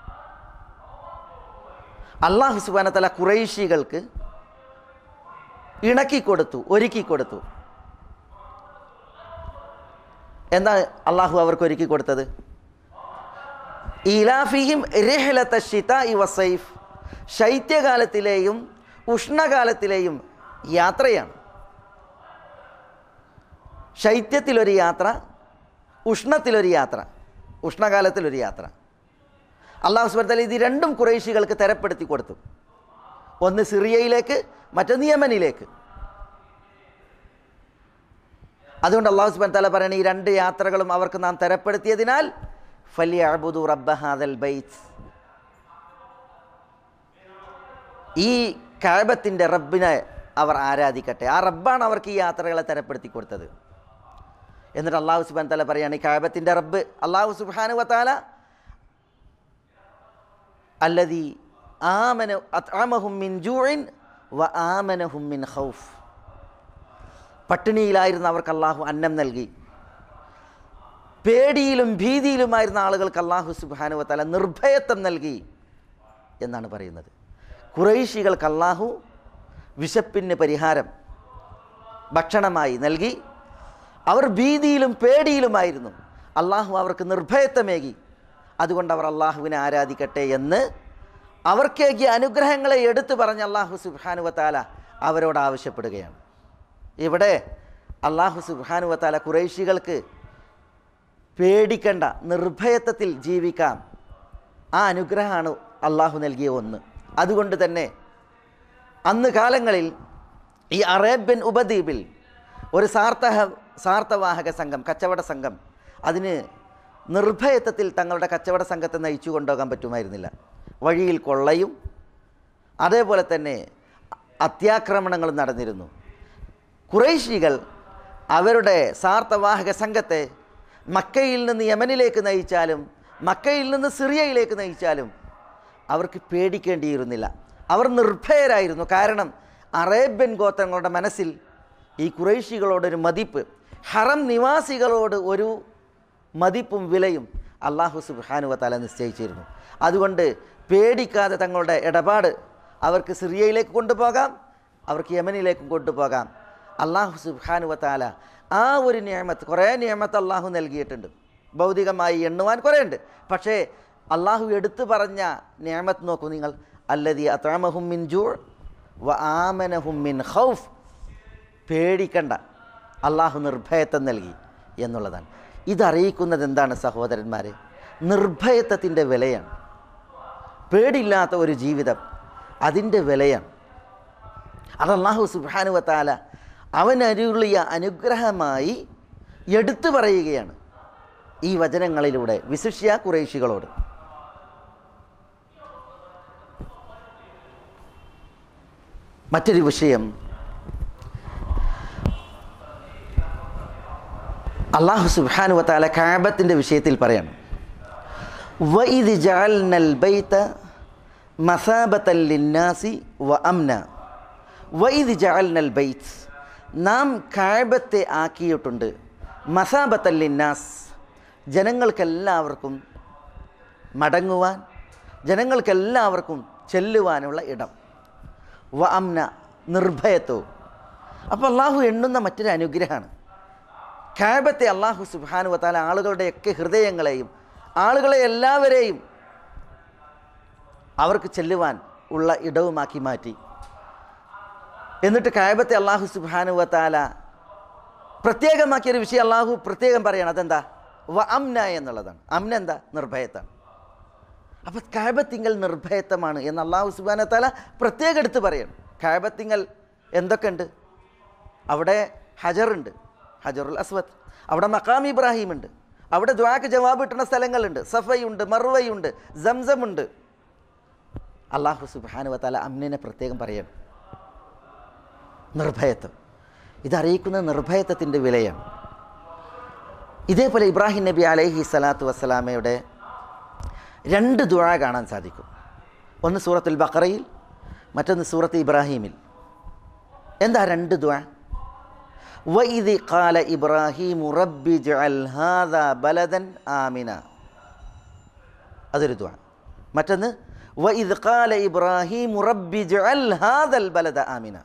അള്ളാഹു സുബാനത്തല ഖുറൈശികൾക്ക് ഇണക്കി കൊടുത്തു ഒരുക്കി കൊടുത്തു എന്താ അള്ളാഹു അവർക്ക് ഒരുക്കി കൊടുത്തത് ഈലാഫിഹിം റിഹ്ലത്ത ഷിതാഇ വസൈഫ് ശൈത്യകാലത്തിലെയും ഉഷ്ണകാലത്തിലെയും യാത്രയാണ് ശൈത്യത്തിലൊരു യാത്ര ഉഷ്ണത്തിലൊരു യാത്ര ഉഷ്ണകാലത്തിലൊരു യാത്ര അള്ളാഹു സുബർത്തല ഇത് രണ്ടും കുറേശികൾക്ക് തരപ്പെടുത്തി കൊടുത്തു ഒന്ന് സിറിയയിലേക്ക് മറ്റൊന്ന് യമനിലേക്ക് അതുകൊണ്ട് അള്ളാഹു സുബാൻ തല പറയണ ഈ രണ്ട് യാത്രകളും അവർക്ക് നാം തരപ്പെടുത്തിയതിനാൽ ഫലി അബുദു റബ്ബ ഹാദൽ ബൈത്ത് ഈ കാബത്തിൻ്റെ റബ്ബിനെ അവർ ആരാധിക്കട്ടെ ആ റബ്ബാണ് അവർക്ക് ഈ യാത്രകളെ തരപ്പെടുത്തി കൊടുത്തത് എന്നിട്ട് അള്ളാഹു സുബാൻ തല പറയാണ് ഈ കാബത്തിൻ്റെ റബ്ബ് അള്ളാഹു സുബാനു വത്താല അല്ലതി ആമന അത്അമഹും മിൻ ജൂഇൻ വ ആമനഹും മിൻ ഖൗഫ് പട്ടിണിയിലായിരുന്ന അവർക്ക് അള്ളാഹു അന്നം നൽകി പേടിയിലും ഭീതിയിലുമായിരുന്ന ആളുകൾക്ക് അള്ളാഹു സുബാനു വത്താല നിർഭയത്വം നൽകി എന്നാണ് പറയുന്നത് കുറേശികൾക്ക് അള്ളാഹു വിശപ്പിന് പരിഹാരം ഭക്ഷണമായി നൽകി അവർ ഭീതിയിലും പേടിയിലുമായിരുന്നു അള്ളാഹു അവർക്ക് നിർഭയത്വമേകി അതുകൊണ്ട് അവർ അള്ളാഹുവിനെ ആരാധിക്കട്ടെ എന്ന് അവർക്കേകിയ അനുഗ്രഹങ്ങളെ എടുത്തു പറഞ്ഞ് അള്ളാഹു സുബാനുവത്താല അവരോട് ആവശ്യപ്പെടുകയാണ് ഇവിടെ അള്ളാഹു സുബാനുവത്താല കുറേശികൾക്ക് പേടിക്കണ്ട നിർഭയത്വത്തിൽ ജീവിക്കാം ആ അനുഗ്രഹമാണ് അള്ളാഹു നൽകിയ ഒന്ന് അതുകൊണ്ട് തന്നെ അന്ന് കാലങ്ങളിൽ ഈ അറേബ്യൻ ഉപദ്വീപിൽ ഒരു സാർത്ഥഹ സാർത്ഥവാഹക സംഘം കച്ചവട സംഘം അതിന് നിർഭയത്വത്തിൽ തങ്ങളുടെ കച്ചവട സംഘത്തെ നയിച്ചു കൊണ്ടുപോകാൻ പറ്റുമായിരുന്നില്ല വഴിയിൽ കൊള്ളയും അതേപോലെ തന്നെ അത്യാക്രമണങ്ങളും നടന്നിരുന്നു കുറേശികൾ അവരുടെ സാർത്ഥവാഹക സംഘത്തെ മക്കയിൽ നിന്ന് യമനിലേക്ക് നയിച്ചാലും മക്കയിൽ നിന്ന് സിറിയയിലേക്ക് നയിച്ചാലും അവർക്ക് പേടിക്കേണ്ടിയിരുന്നില്ല അവർ നിർഭയരായിരുന്നു കാരണം അറേബ്യൻ ഗോത്രങ്ങളുടെ മനസ്സിൽ ഈ കുറേശികളോടൊരു മതിപ്പ് ഹറം നിവാസികളോട് ഒരു മതിപ്പും വിലയും അള്ളാഹു സുബാനുവ തല നിശ്ചയിച്ചിരുന്നു അതുകൊണ്ട് പേടിക്കാതെ തങ്ങളുടെ ഇടപാട് അവർക്ക് സിറിയയിലേക്ക് കൊണ്ടുപോകാം അവർക്ക് യമനിലേക്കും കൊണ്ടുപോകാം അള്ളാഹു സുബാനുവ താല ആ ഒരു നിയമത്ത് കുറേ നിയമത്ത് അള്ളാഹു നൽകിയിട്ടുണ്ട് ഭൗതികമായി എണ്ണുവാൻ കുറേ ഉണ്ട് പക്ഷേ അള്ളാഹു എടുത്തു പറഞ്ഞ നിയമത്ത് നോക്കൂ നിങ്ങൾ അല്ലതി അത്രാമഹും മിൻ ജൂ വ ആമനഹും മിൻ ഹൗഫ് പേടിക്കണ്ട അള്ളാഹു നിർഭയത്വം നൽകി എന്നുള്ളതാണ് ഇതറിയിക്കുന്നത് എന്താണ് സഹോദരന്മാരെ നിർഭയത്വത്തിൻ്റെ വിലയാണ് പേടിയില്ലാത്ത ഒരു ജീവിതം അതിൻ്റെ വിലയാണ് അത് അള്ളാഹു സുബാനുവത്താല അവൻ അരുളിയ അനുഗ്രഹമായി എടുത്തു പറയുകയാണ് ഈ വചനങ്ങളിലൂടെ വിശിഷ്യ കുറേശികളോട് മറ്റൊരു വിഷയം അള്ളാഹു സുബാനു വത്താല കാബത്തിൻ്റെ വിഷയത്തിൽ പറയണം വഇദ് ജഅൽനൽ ബൈത മസാബത്തൽ ലിന്നാസി വ അംന വഇദ് ജഅൽനൽ ബൈത്ത് നാം കാബത്തെ ആക്കിയിട്ടുണ്ട് മസാബത്തൽ ലിന്നാസ് ജനങ്ങൾക്കെല്ലാവർക്കും മടങ്ങുവാൻ ജനങ്ങൾക്കെല്ലാവർക്കും ചെല്ലുവാനുള്ള ഇടം വ അംന നിർഭയത്വവും അപ്പോൾ അള്ളാഹു എണ്ണുന്ന മറ്റൊരു അനുഗ്രഹമാണ് കാബത്തെ അള്ളാഹു സുബാനു വത്താല ആളുകളുടെയൊക്കെ ഹൃദയങ്ങളെയും ആളുകളെ എല്ലാവരെയും അവർക്ക് ചെല്ലുവാൻ ഉള്ള ഇടവുമാക്കി മാറ്റി എന്നിട്ട് കാബത്തെ അള്ളാഹു സുബാനു വത്താല പ്രത്യേകമാക്കിയൊരു വിഷയം അള്ളാഹു പ്രത്യേകം പറയണം അതെന്താ വ അംന എന്നുള്ളതാണ് അംന എന്താ നിർഭയത്താണ് അപ്പം കാബത്തിങ്കൽ നിർഭയത്വമാണ് എന്ന് അള്ളാഹു സുബാന താല പ്രത്യേകം എടുത്ത് പറയണം കാബത്തിങ്കൽ എന്തൊക്കെയുണ്ട് അവിടെ ഹജറുണ്ട് ഹജറുൽ അസ്വദ് അവിടെ മക്കാം ഇബ്രാഹിം ഉണ്ട് അവിടെ ദ്വാക്ക് ജവാബ് കിട്ടുന്ന സ്ഥലങ്ങളുണ്ട് സഫയുണ്ട് മറുവയുണ്ട് സംസമുണ്ട് അള്ളാഹു സുബാനു താല അമ്നിനെ പ്രത്യേകം പറയണം നിർഭയത്വം ഇതറിയിക്കുന്ന നിർഭയത്വത്തിൻ്റെ വിലയാണ് ഇതേപോലെ ഇബ്രാഹിം നബി അലൈഹി സ്വലാത്തു വസ്സലാമയുടെ രണ്ട് ദുഴ കാണാൻ സാധിക്കും ഒന്ന് സൂറത്തുൽ ബക്കറയിൽ മറ്റൊന്ന് സൂറത്ത് ഇബ്രാഹീമിൽ എന്താ രണ്ട് ദുഴ وإذ قال إبراهيم رب اجعل هذا بلدا آمنا അതൊരു ദുആ മറ്റൊന്ന് وإذ قال إبراهيم رب اجعل هذا البلد آمنا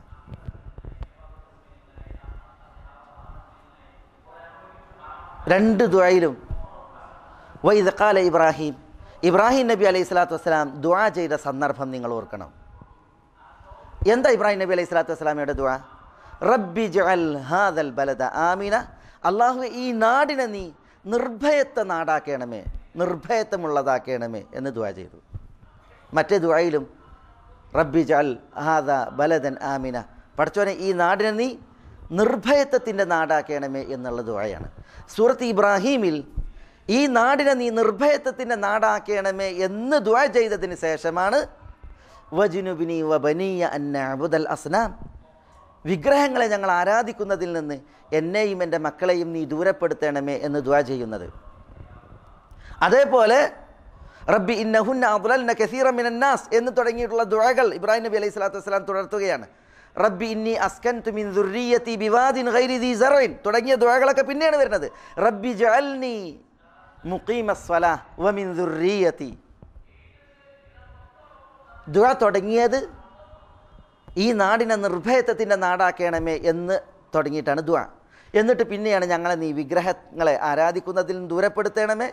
രണ്ട് ദുആയിലും വൈദ് ഖാല ഇബ്രാഹിം ഇബ്രാഹിം നബി അലൈഹി സ്വലാത്തു വസ്സലാം ദുആ ചെയ്ത സന്ദർഭം നിങ്ങൾ ഓർക്കണം എന്താ ഇബ്രാഹിം നബി അലൈഹി സ്വലാത്തു വസ്സലാമയുടെ ദുആ റബ്ബി ജഅൽ ഹാദൽ ബലദ ആമിന അള്ളാഹു ഈ നാടിനെ നീ നിർഭയത്വ നാടാക്കണമേ നിർഭയത്വമുള്ളതാക്കണമേ എന്ന് ദുആ ചെയ്തു മറ്റേ ദുആയിലും റബ്ബി ജഅൽ ഹാദ ബലദൻ ആമിന പഠിച്ചോനെ ഈ നാടിനെ നീ നിർഭയത്വത്തിൻ്റെ നാടാക്കണമേ എന്നുള്ള ദുആയാണ് സൂറത്ത് ഇബ്രാഹീമിൽ ഈ നാടിനെ നീ നിർഭയത്വത്തിൻ്റെ നാടാക്കണമേ എന്ന് ദുആ ചെയ്തതിന് ശേഷമാണ് വജുനുബിനി വബനിയ അന്നഅബുദൽ അസ്നാം വിഗ്രഹങ്ങളെ ഞങ്ങൾ ആരാധിക്കുന്നതിൽ നിന്ന് എന്നെയും എൻ്റെ മക്കളെയും നീ ദൂരപ്പെടുത്തണമേ എന്ന് ദുആ ചെയ്യുന്നത് അതേപോലെ റബ്ബി ഇന്നഹുന്ന അദ്ലൽന കസീറ മിനന്നാസ് എന്ന് തുടങ്ങിയിട്ടുള്ള ദുആകൾ ഇബ്രാഹിം നബി അലൈഹി സ്വലാത്തു വസ്സലാം തുടർത്തുകയാണ് റബ്ബി ഇന്നി അസ്കൻതു മിൻ ദുർരിയത്തി ബിവാദിൻ ഗൈരി ദീ സറഇൻ തുടങ്ങിയ ദുആകളൊക്കെ പിന്നെയാണ് വരുന്നത് റബ്ബി ജഅൽനി മുഖീമസ്സലാ വമിൻ ദുർരിയത്തി ദുആ തുടങ്ങിയത് ഈ നാടിനെ നിർഭയത്വത്തിൻ്റെ നാടാക്കണമേ എന്ന് തുടങ്ങിയിട്ടാണ് ദുആ എന്നിട്ട് പിന്നെയാണ് ഞങ്ങളെ നീ വിഗ്രഹങ്ങളെ ആരാധിക്കുന്നതിൽ നിന്ന് ദൂരപ്പെടുത്തണമേ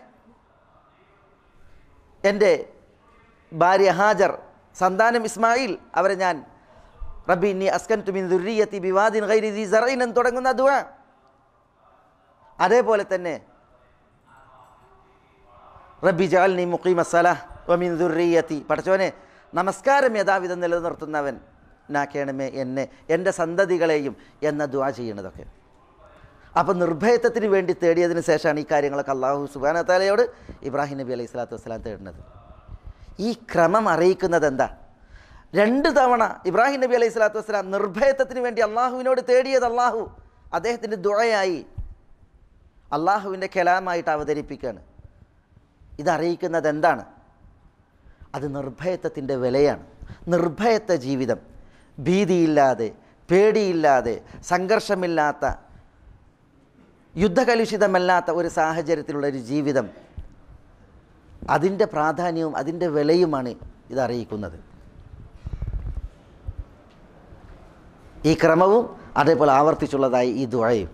എൻ്റെ ഭാര്യ ഹാജർ സന്താനം ഇസ്മായിൽ അവരെ ഞാൻ റബ്ബി ഇന്നി അസ്കൻ തുമിൻ ദുർരിയത്തി ബിവാദിൻ ഗൈരി ദി സറൈൻ എന്ന് തുടങ്ങുന്ന ദുആ അതേപോലെ തന്നെ റബ്ബി ജഅൽനി മുഖീമ സലാഹ് വമിൻ ദുർരിയത്തി പഠിച്ചവനെ നമസ്കാരം യഥാവിധം നിലനിർത്തുന്നവൻ നാക്കേണമേ എന്നെ എൻ്റെ സന്തതികളെയും എന്ന ദുആ ചെയ്യണതൊക്കെ അപ്പം നിർഭയത്വത്തിന് വേണ്ടി തേടിയതിന് ശേഷമാണ് ഈ കാര്യങ്ങളൊക്കെ അള്ളാഹു സുബാന താലയോട് ഇബ്രാഹിം നബി അലൈഹി സ്വലാത്തു വസ്സലാം തേടുന്നത് ഈ ക്രമം അറിയിക്കുന്നത് എന്താ രണ്ട് തവണ ഇബ്രാഹിം നബി അലൈഹി സ്വലാത്തു വസ്സലാം നിർഭയത്വത്തിന് വേണ്ടി അള്ളാഹുവിനോട് തേടിയത് അള്ളാഹു അദ്ദേഹത്തിൻ്റെ ദുഴയായി അള്ളാഹുവിൻ്റെ കലാമായിട്ട് അവതരിപ്പിക്കുകയാണ് ഇതറിയിക്കുന്നത് എന്താണ് അത് നിർഭയത്വത്തിൻ്റെ വിലയാണ് നിർഭയത്വ ജീവിതം ഭീതിയില്ലാതെ പേടിയില്ലാതെ സംഘർഷമില്ലാത്ത യുദ്ധകലുഷിതമല്ലാത്ത ഒരു സാഹചര്യത്തിലുള്ള ഒരു ജീവിതം അതിൻ്റെ പ്രാധാന്യവും അതിൻ്റെ വിലയുമാണ് ഇത് അറിയിക്കുന്നത് ഈ ക്രമവും അതേപോലെ ആവർത്തിച്ചുള്ളതായി ഈ ദുഴയും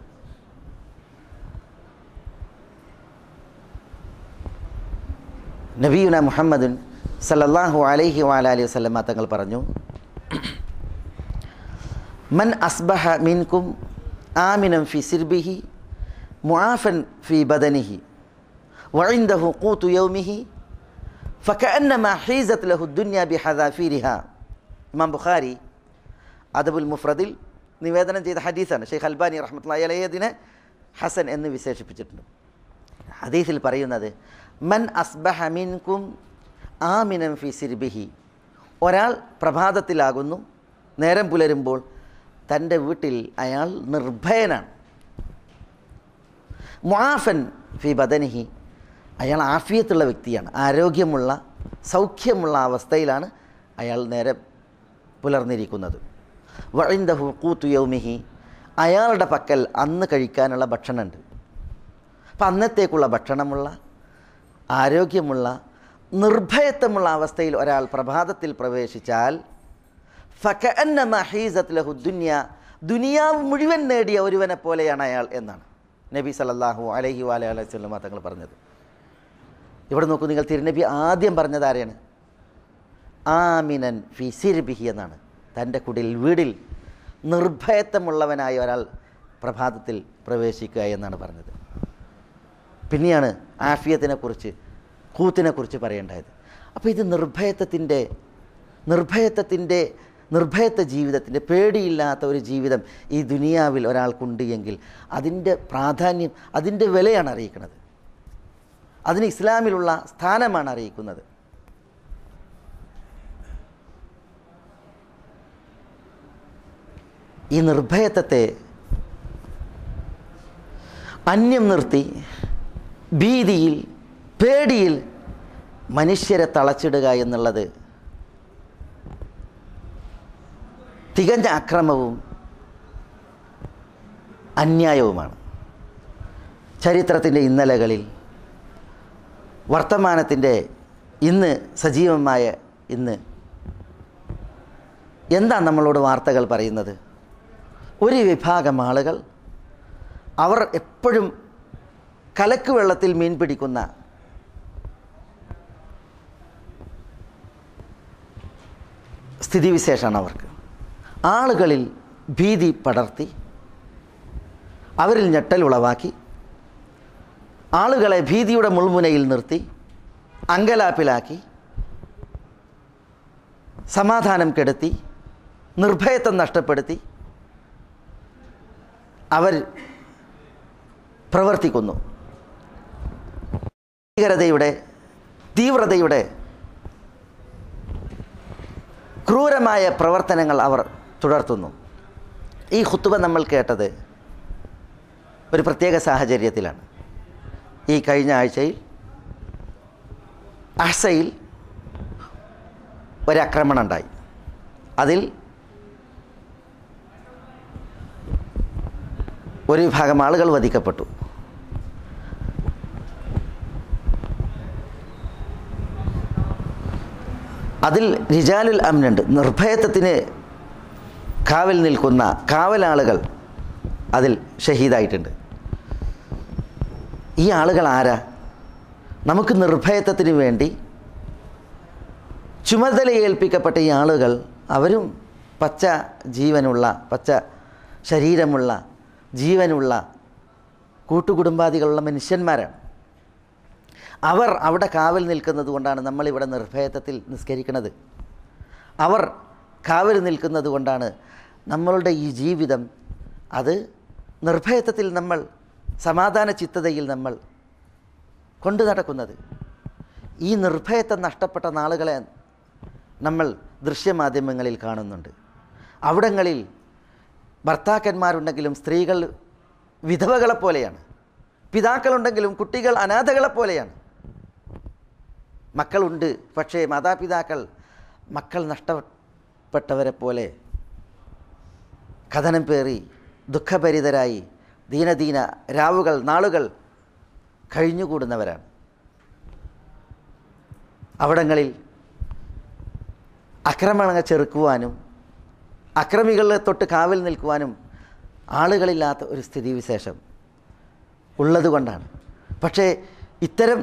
നബീന മുഹമ്മദുൻ സല്ലല്ലാഹു അലൈഹി വാലി വസല്ലമ തങ്ങൾ പറഞ്ഞു മൻ അസ്ബഹ മിൻകും ആമിനം ഫി സിർബിഹി മുആഫൻ ഫി ബദനിഹി വഇൻദഹു ഖൂതു യൗമിഹി ഫകഅന്നമാ ഹീസത് ലഹു ദുനിയ ബിഹദാഫീരിഹ ഇമാം ബുഖാരി അദബുൽ മുഫ്രദിൽ നിവേദനം ചെയ്ത ഹദീസാണ് ഷെയ്ഖ് അൽബാനി റഹ്മത്തുള്ളാഹി അലൈഹി അതിനെ ഹസൻ എന്ന് വിശേഷിപ്പിച്ചിട്ടുണ്ട് ഹദീസിൽ പറയുന്നത് മൻ അസ്ബഹ മിൻകും ആമിനം ഫി സിർബിഹി ഒരാൾ പ്രഭാതത്തിലാകുന്നു നേരം പുലരുമ്പോൾ തൻ്റെ വീട്ടിൽ അയാൾ നിർഭയനാണ് മുആഫൻ ഫി ബദനിഹി അയാൾ ആഫിയത്തുള്ള വ്യക്തിയാണ് ആരോഗ്യമുള്ള സൗഖ്യമുള്ള അവസ്ഥയിലാണ് അയാൾ നേരെ പുലർന്നിരിക്കുന്നത് വഴിന്തഹു കൂത്തു യൗമിഹി അയാളുടെ പക്കൽ അന്ന് കഴിക്കാനുള്ള ഭക്ഷണമുണ്ട് അപ്പം അന്നത്തേക്കുള്ള ഭക്ഷണമുള്ള ആരോഗ്യമുള്ള നിർഭയത്വമുള്ള അവസ്ഥയിൽ ഒരാൾ പ്രഭാതത്തിൽ പ്രവേശിച്ചാൽ ഫക്കഅന്നമ ഹീസത്ത് ലഹു ദുന്യ ദുനിയാവ് മുഴുവൻ നേടിയ ഒരുവനെ പോലെയാണ് അയാൾ എന്നാണ് നബി സല്ലല്ലാഹു അലൈഹി വാല അലൈഹി സ്വലമ തങ്ങൾ പറഞ്ഞത് ഇവിടെ നോക്കൂ നിങ്ങൾ തിരുനബി ആദ്യം പറഞ്ഞത് ആരെയാണ് ആമിനൻ ഫി സിർബിഹി എന്നാണ് തൻ്റെ കുടിൽ വീടിൽ നിർഭയത്വമുള്ളവനായ ഒരാൾ പ്രഭാതത്തിൽ പ്രവേശിക്കുക എന്നാണ് പറഞ്ഞത് പിന്നെയാണ് ആഫിയത്തിനെ കുറിച്ച് കൂത്തിനെ കുറിച്ച് പറയേണ്ടത് അപ്പോൾ ഇത് നിർഭയത്വത്തിൻ്റെ നിർഭയത്വത്തിൻ്റെ നിർഭയത്വ ജീവിതത്തിൻ്റെ പേടിയില്ലാത്ത ഒരു ജീവിതം ഈ ദുനിയാവിൽ ഒരാൾക്കുണ്ട് എങ്കിൽ അതിൻ്റെ പ്രാധാന്യം അതിൻ്റെ വിലയാണ് അറിയിക്കുന്നത് അതിന് ഇസ്ലാമിലുള്ള സ്ഥാനമാണ് അറിയിക്കുന്നത് ഈ നിർഭയത്വത്തെ അന്യം നിർത്തി ഭീതിയിൽ പേടിയിൽ മനുഷ്യരെ തളച്ചിടുക എന്നുള്ളത് തികഞ്ഞ അക്രമവും അന്യായവുമാണ് ചരിത്രത്തിൻ്റെ ഇന്നലകളിൽ വർത്തമാനത്തിൻ്റെ ഇന്ന് സജീവമായ ഇന്ന് എന്താ നമ്മളോട് വാർത്തകൾ പറയുന്നത് ഒരു വിഭാഗം ആളുകൾ അവർ എപ്പോഴും കലക്ക് വെള്ളത്തിൽ മീൻ പിടിക്കുന്ന സ്ഥിതിവിശേഷമാണ് അവർക്ക് ആളുകളിൽ ഭീതി പടർത്തി അവരിൽ ഞെട്ടൽ ഉളവാക്കി ആളുകളെ ഭീതിയുടെ മുൾമുനയിൽ നിർത്തി അങ്കലാപ്പിലാക്കി സമാധാനം കെടുത്തി നിർഭയത്വം നഷ്ടപ്പെടുത്തി അവർ പ്രവർത്തിക്കുന്നു ഭീകരതയുടെ തീവ്രതയുടെ ക്രൂരമായ പ്രവർത്തനങ്ങൾ അവർ തുടർത്തുന്നു ഈ ഹുത്തുബ നമ്മൾ കേട്ടത് ഒരു പ്രത്യേക സാഹചര്യത്തിലാണ് ഈ കഴിഞ്ഞ ആഴ്ചയിൽ അഹ്സയിൽ ഒരാക്രമണം ഉണ്ടായി അതിൽ ഒരു വിഭാഗം ആളുകൾ വധിക്കപ്പെട്ടു അതിൽ റിജാലുൽ അമ്നുണ്ട് നിർഭയത്വത്തിന് കാവൽ നിൽക്കുന്ന കാവലാളുകൾ അതിൽ ഷഹീദായിട്ടുണ്ട് ഈ ആളുകൾ ആരാ നമുക്ക് നിർഭയത്വത്തിന് വേണ്ടി ചുമതല ഏൽപ്പിക്കപ്പെട്ട ഈ ആളുകൾ അവരും പച്ച ജീവനുള്ള പച്ച ശരീരമുള്ള ജീവനുള്ള കൂട്ടുകുടുംബാദികളുള്ള മനുഷ്യന്മാരാണ് അവർ അവിടെ കാവൽ നിൽക്കുന്നത് കൊണ്ടാണ് നമ്മളിവിടെ നിർഭയത്വത്തിൽ നിസ്കരിക്കുന്നത് അവർ കാവൽ നിൽക്കുന്നത് കൊണ്ടാണ് നമ്മളുടെ ഈ ജീവിതം അത് നിർഭയത്വത്തിൽ നമ്മൾ സമാധാന ചിത്തതയിൽ നമ്മൾ കൊണ്ടു നടക്കുന്നത് ഈ നിർഭയത്വം നഷ്ടപ്പെട്ട നാളുകളെ നമ്മൾ ദൃശ്യമാധ്യമങ്ങളിൽ കാണുന്നുണ്ട് അവിടങ്ങളിൽ ഭർത്താക്കന്മാരുണ്ടെങ്കിലും സ്ത്രീകൾ വിധവകളെപ്പോലെയാണ് പിതാക്കളുണ്ടെങ്കിലും കുട്ടികൾ അനാഥകളെപ്പോലെയാണ് മക്കളുണ്ട് പക്ഷേ മാതാപിതാക്കൾ മക്കൾ നഷ്ടപ്പെട്ടവരെ പോലെ കഥനം പേറി ദുഃഖഭരിതരായി ദീനദീന രാവുകൾ നാളുകൾ കഴിഞ്ഞുകൂടുന്നവരാണ് അവിടങ്ങളിൽ ആക്രമണങ്ങൾ ചെറുക്കുവാനും അക്രമികളെ തൊട്ട് കാവൽ നിൽക്കുവാനും ആളുകളില്ലാത്ത ഒരു സ്ഥിതിവിശേഷം ഉള്ളതുകൊണ്ടാണ് പക്ഷേ ഇത്തരം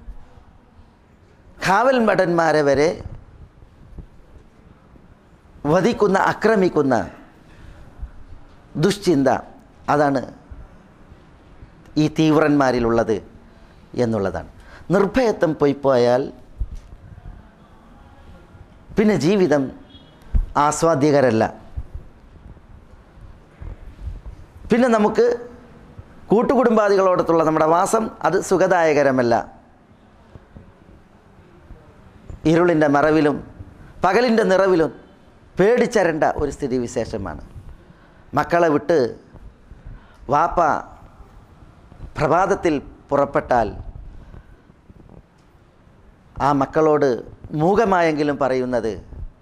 കാവൽ ഭടന്മാരെ വരെ വധിക്കുന്ന ആക്രമിക്കുന്ന ദുശ്ചിന്ത അതാണ് ഈ തീവ്രന്മാരിലുള്ളത് എന്നുള്ളതാണ് നിർഭയത്വം പോയിപ്പോയാൽ പിന്നെ ജീവിതം ആസ്വാദ്യകരല്ല പിന്നെ നമുക്ക് കൂട്ടുകുടുംബാദികളോടത്തുള്ള നമ്മുടെ വാസം അത് സുഖദായകരമല്ല ഇരുളിൻ്റെ മറവിലും പകലിൻ്റെ നിറവിലും പേടിച്ചരണ്ട ഒരു സ്ഥിതിവിശേഷമാണ് മക്കളെ വിട്ട് വാപ്പ പ്രഭാതത്തിൽ പുറപ്പെട്ടാൽ ആ മക്കളോട് മൂകമായെങ്കിലും പറയുന്നത്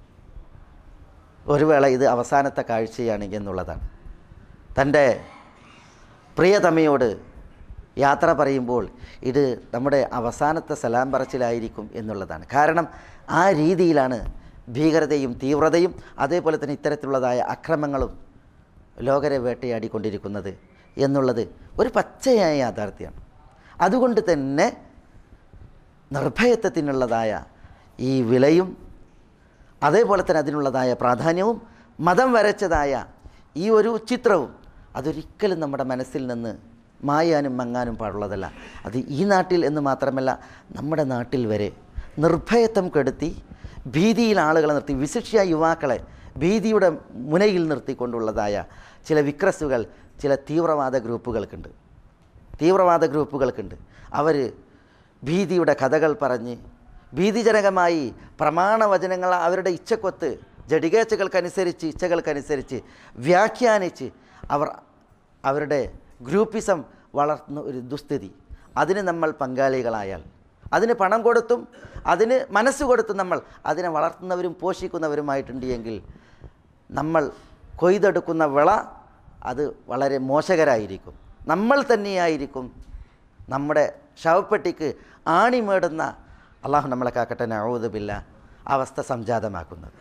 ഒരു വേള ഇത് അവസാനത്തെ കാഴ്ചയാണ് എന്നുള്ളതാണ് തൻ്റെ പ്രിയതമയോട് യാത്ര പറയുമ്പോൾ ഇത് നമ്മുടെ അവസാനത്തെ സലാം പറച്ചിലായിരിക്കും എന്നുള്ളതാണ് കാരണം ആ രീതിയിലാണ് ഭീകരതയും തീവ്രതയും അതേപോലെ തന്നെ ഇത്തരത്തിലുള്ളതായ അക്രമങ്ങളും ലോകരെ വേട്ടയാടിക്കൊണ്ടിരിക്കുന്നത് എന്നുള്ളത് ഒരു പച്ചയായ യാഥാർത്ഥ്യമാണ് അതുകൊണ്ട് തന്നെ നിർഭയത്വത്തിനുള്ളതായ ഈ വിലയും അതേപോലെ തന്നെ അതിനുള്ളതായ പ്രാധാന്യവും മതം വരച്ചതായ ഈ ഒരു ചിത്രവും അതൊരിക്കലും നമ്മുടെ മനസ്സിൽ നിന്ന് മായാനും മങ്ങാനും പാടുള്ളതല്ല അത് ഈ നാട്ടിൽ എന്ന് മാത്രമല്ല നമ്മുടെ നാട്ടിൽ വരെ നിർഭയത്വം കെടുത്തി ഭീതിയിൽ ആളുകളെ നിർത്തി വിശിഷ്യ യുവാക്കളെ ഭീതിയുടെ മുനയിൽ നിർത്തിക്കൊണ്ടുള്ളതായ ചില വിക്രസുകൾ ചില തീവ്രവാദ ഗ്രൂപ്പുകൾക്കുണ്ട് തീവ്രവാദ ഗ്രൂപ്പുകൾക്കുണ്ട് അവർ ഭീതിയുടെ കഥകൾ പറഞ്ഞ് ഭീതിജനകമായി പ്രമാണവചനങ്ങൾ അവരുടെ ഇച്ഛക്കൊത്ത് ജഡികേച്ഛകൾക്കനുസരിച്ച് ഇച്ഛകൾക്കനുസരിച്ച് വ്യാഖ്യാനിച്ച് അവർ അവരുടെ ഗ്രൂപ്പിസം വളർത്തുന്ന ഒരു ദുസ്ഥിതി അതിന് നമ്മൾ പങ്കാളികളായാൽ അതിന് പണം കൊടുത്തും അതിന് മനസ്സ് കൊടുത്തും നമ്മൾ അതിനെ വളർത്തുന്നവരും പോഷിക്കുന്നവരുമായിട്ടുണ്ട് എങ്കിൽ നമ്മൾ കൊയ്തെടുക്കുന്ന വിള അത് വളരെ മോശകരായിരിക്കും നമ്മൾ തന്നെയായിരിക്കും നമ്മുടെ ശവപ്പെട്ടിക്ക് ആണിമേടുന്ന അള്ളാഹു നമ്മളെ കാക്കട്ടെ നഴുതുമില്ല അവസ്ഥ സംജാതമാക്കുന്നത്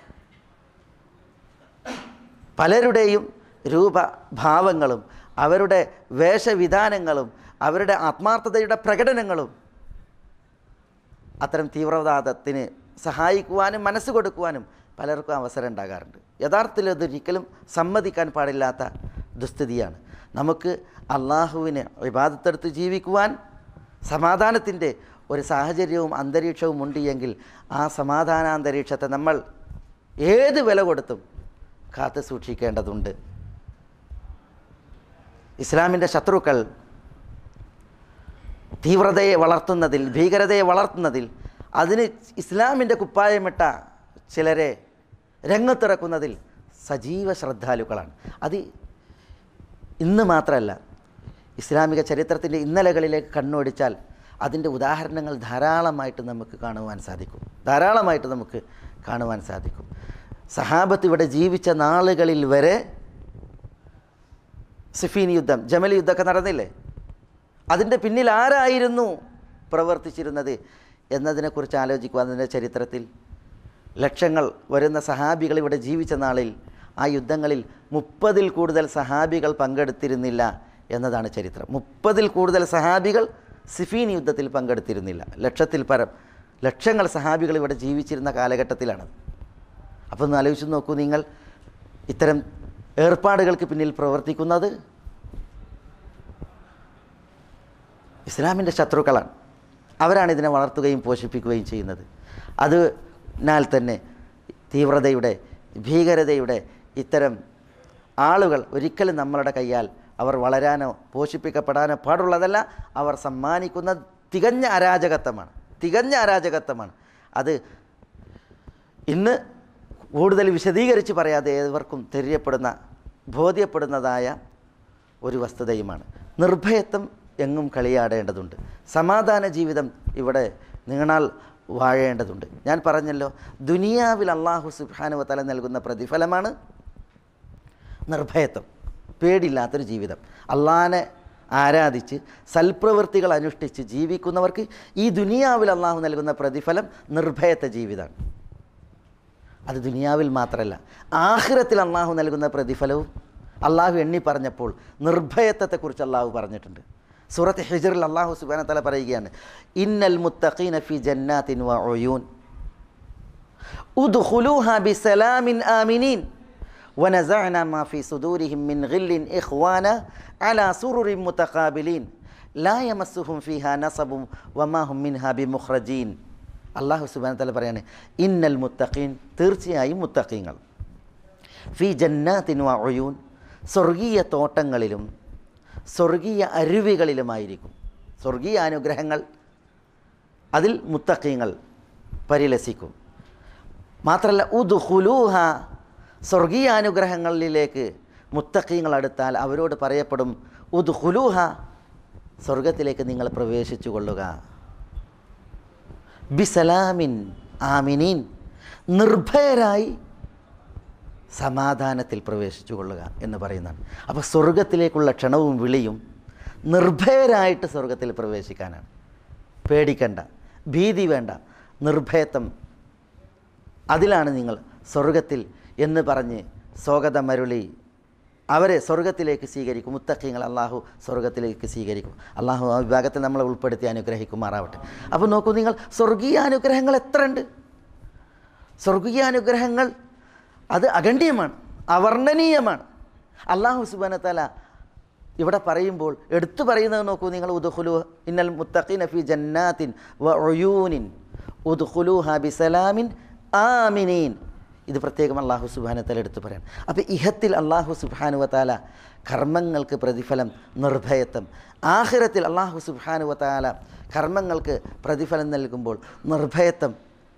പലരുടെയും രൂപഭാവങ്ങളും അവരുടെ വേഷവിധാനങ്ങളും അവരുടെ ആത്മാർത്ഥതയുടെ പ്രകടനങ്ങളും അത്തരം തീവ്രവാദത്തിന് സഹായിക്കുവാനും മനസ്സ് കൊടുക്കുവാനും പലർക്കും അവസരം ഉണ്ടാകാറുണ്ട് യഥാർത്ഥത്തിൽ അതൊരിക്കലും സമ്മതിക്കാൻ പാടില്ലാത്ത ദുസ്ഥിതിയാണ് നമുക്ക് അള്ളാഹുവിനെ വിവാദത്തെടുത്ത് ജീവിക്കുവാൻ സമാധാനത്തിൻ്റെ ഒരു സാഹചര്യവും അന്തരീക്ഷവും ഉണ്ട് എങ്കിൽ ആ സമാധാനാന്തരീക്ഷത്തെ നമ്മൾ ഏത് വില കൊടുത്തും കാത്തു സൂക്ഷിക്കേണ്ടതുണ്ട് ഇസ്ലാമിൻ്റെ ശത്രുക്കൾ തീവ്രതയെ വളർത്തുന്നതിൽ ഭീകരതയെ വളർത്തുന്നതിൽ അതിന് ഇസ്ലാമിൻ്റെ കുപ്പായമിട്ട ചിലരെ രംഗത്തിറക്കുന്നതിൽ സജീവ ശ്രദ്ധാലുക്കളാണ് അത് ഇന്ന് മാത്രമല്ല ഇസ്ലാമിക ചരിത്രത്തിൻ്റെ ഇന്നലകളിലേക്ക് കണ്ണോടിച്ചാൽ അതിൻ്റെ ഉദാഹരണങ്ങൾ ധാരാളമായിട്ട് നമുക്ക് കാണുവാൻ സാധിക്കും ധാരാളമായിട്ട് നമുക്ക് കാണുവാൻ സാധിക്കും സഹാബത്ത് ഇവിടെ ജീവിച്ച നാളുകളിൽ വരെ സിഫീൻ യുദ്ധം ജമൽ യുദ്ധമൊക്കെ നടന്നില്ലേ അതിൻ്റെ പിന്നിൽ ആരായിരുന്നു പ്രവർത്തിച്ചിരുന്നത് എന്നതിനെക്കുറിച്ച് ആലോചിക്കുക അതിൻ്റെ ചരിത്രത്തിൽ ലക്ഷങ്ങൾ വരുന്ന സഹാബികൾ ഇവിടെ ജീവിച്ച നാളിൽ ആ യുദ്ധങ്ങളിൽ മുപ്പതിൽ കൂടുതൽ സഹാബികൾ പങ്കെടുത്തിരുന്നില്ല എന്നതാണ് ചരിത്രം മുപ്പതിൽ കൂടുതൽ സഹാബികൾ സിഫീൻ യുദ്ധത്തിൽ പങ്കെടുത്തിരുന്നില്ല ലക്ഷത്തിൽ പരം ലക്ഷങ്ങൾ സഹാബികൾ ഇവിടെ ജീവിച്ചിരുന്ന കാലഘട്ടത്തിലാണ് അപ്പോൾ ഒന്ന് ആലോചിച്ച് നോക്കൂ നിങ്ങൾ ഇത്തരം ഏർപ്പാടുകൾക്ക് പിന്നിൽ പ്രവർത്തിക്കുന്നത് ഇസ്ലാമിൻ്റെ ശത്രുക്കളാണ് അവരാണ് ഇതിനെ വളർത്തുകയും പോഷിപ്പിക്കുകയും ചെയ്യുന്നത് അതിനാൽ തന്നെ തീവ്രതയുടെ ഭീകരതയുടെ ഇത്തരം ആളുകൾ ഒരിക്കലും നമ്മളുടെ കയ്യാൽ അവർ വളരാനോ പോഷിപ്പിക്കപ്പെടാനോ പാടുള്ളതല്ല അവർ സമ്മാനിക്കുന്ന തികഞ്ഞ അരാജകത്വമാണ് തികഞ്ഞ അരാജകത്വമാണ് അത് ഇന്ന് കൂടുതൽ വിശദീകരിച്ച് പറയാതെ ഏവർക്കും തെரியപ്പെടുന്ന ബോധ്യപ്പെടുന്നതായ ഒരു വസ്തുതയുമാണ് നിർഭയത്വം എങ്ങും കളിയാടേണ്ടതുണ്ട് സമാധാന ജീവിതം ഇവിടെ നീണാൽ വാഴേണ്ടതുണ്ട് ഞാൻ പറഞ്ഞല്ലോ ദുനിയാവിൽ അള്ളാഹു സുബാനുവ തല നൽകുന്ന പ്രതിഫലമാണ് നിർഭയത്വം പേടില്ലാത്തൊരു ജീവിതം അള്ളാഹാനെ ആരാധിച്ച് സൽപ്രവൃത്തികൾ അനുഷ്ഠിച്ച് ജീവിക്കുന്നവർക്ക് ഈ ദുനിയാവിൽ അള്ളാഹു നൽകുന്ന പ്രതിഫലം നിർഭയത്വ ജീവിതമാണ് അത് ദുനിയാവിൽ മാത്രമല്ല ആഹിറത്തിൽ അള്ളാഹു നൽകുന്ന പ്രതിഫലവും അള്ളാഹു എണ്ണി പറഞ്ഞപ്പോൾ നിർഭയത്വത്തെക്കുറിച്ച് അള്ളാഹു പറഞ്ഞിട്ടുണ്ട് സൂറത്ത് ഹിജറിൽ അള്ളാഹു സുബാന തല പറയുകയാണ് ഇന്നൽ മുത്തഖീന ഫി ജന്നാത്തിൻ വ ഒയൂൻ ഉദ്ഖുലൂഹ ബിസലാമിൻ ആമിനീൻ ونزعنا ما في صدورهم من غل إخوانا على سرر متقابلين لا يمسهم فيها نصب وما هم منها بمخرجين അള്ളാഹു സുബാന തല പറയാണ് ഇന്നൽ മുത്തഖീൻ തീർച്ചയായും മുത്തഖീങ്ങൾ ഫി ജന്നാത്തിൻ വ ഒയൂൻ സ്വർഗീയ തോട്ടങ്ങളിലും സ്വർഗീയ അരുവികളിലുമായിരിക്കും സ്വർഗീയ അനുഗ്രഹങ്ങൾ അതിൽ മുത്തഖീങ്ങൾ പരിലസിക്കും മാത്രമല്ല ഉദ്ഹുലൂഹ സ്വർഗീയ അനുഗ്രഹങ്ങളിലേക്ക് മുത്തഖീങ്ങൾ അടുത്താൽ അവരോട് പറയപ്പെടും ഉദ്ഹുലൂഹ സ്വർഗത്തിലേക്ക് നിങ്ങൾ പ്രവേശിച്ചു കൊള്ളുക ബിസലാമിൻ ആമിനീൻ നിർഭയരായി സമാധാനത്തിൽ പ്രവേശിച്ചു കൊള്ളുക എന്ന് പറയുന്നതാണ് അപ്പോൾ സ്വർഗത്തിലേക്കുള്ള ക്ഷണവും വിളിയും നിർഭയരായിട്ട് സ്വർഗത്തിൽ പ്രവേശിക്കാനാണ് പേടിക്കണ്ട ഭീതി വേണ്ട നിർഭയത്വം അതിലാണ് നിങ്ങൾ സ്വർഗത്തിൽ എന്ന് പറഞ്ഞ് സ്വാഗതമരുളി അവരെ സ്വർഗത്തിലേക്ക് സ്വീകരിക്കും മുത്തഖീങ്ങൾ അള്ളാഹു സ്വർഗത്തിലേക്ക് സ്വീകരിക്കും അള്ളാഹു ആ വിഭാഗത്തിൽ നമ്മളെ ഉൾപ്പെടുത്തി അനുഗ്രഹിക്കുമാറാവട്ടെ അപ്പോൾ നോക്കൂ നിങ്ങൾ സ്വർഗീയ അനുഗ്രഹങ്ങൾ എത്ര ഉണ്ട് സ്വർഗീയ അനുഗ്രഹങ്ങൾ അത് അഖണ്ഡീയമാണ് അവർണ്ണനീയമാണ് അള്ളാഹു സുബാനത്തല ഇവിടെ പറയുമ്പോൾ എടുത്തു പറയുന്നത് നോക്കൂ നിങ്ങൾ ഉദുഖുലു ഇന്നൽ മുത്തഖീന ഫി ജന്നാത്തിൻ വ ഉയൂനിൻ ഉദ്ഖുലൂഹ ബിസലാമിൻ ആമിനീൻ ഇത് പ്രത്യേകം അള്ളാഹു സുബാനത്തല എടുത്തു പറയാൻ അപ്പോൾ ഇഹത്തിൽ അള്ളാഹു സുബാനുവത്താല കർമ്മങ്ങൾക്ക് പ്രതിഫലം നിർഭയത്വം ആഹിരത്തിൽ അള്ളാഹു സുബാനുവത്താല കർമ്മങ്ങൾക്ക് പ്രതിഫലം നൽകുമ്പോൾ നിർഭയത്വം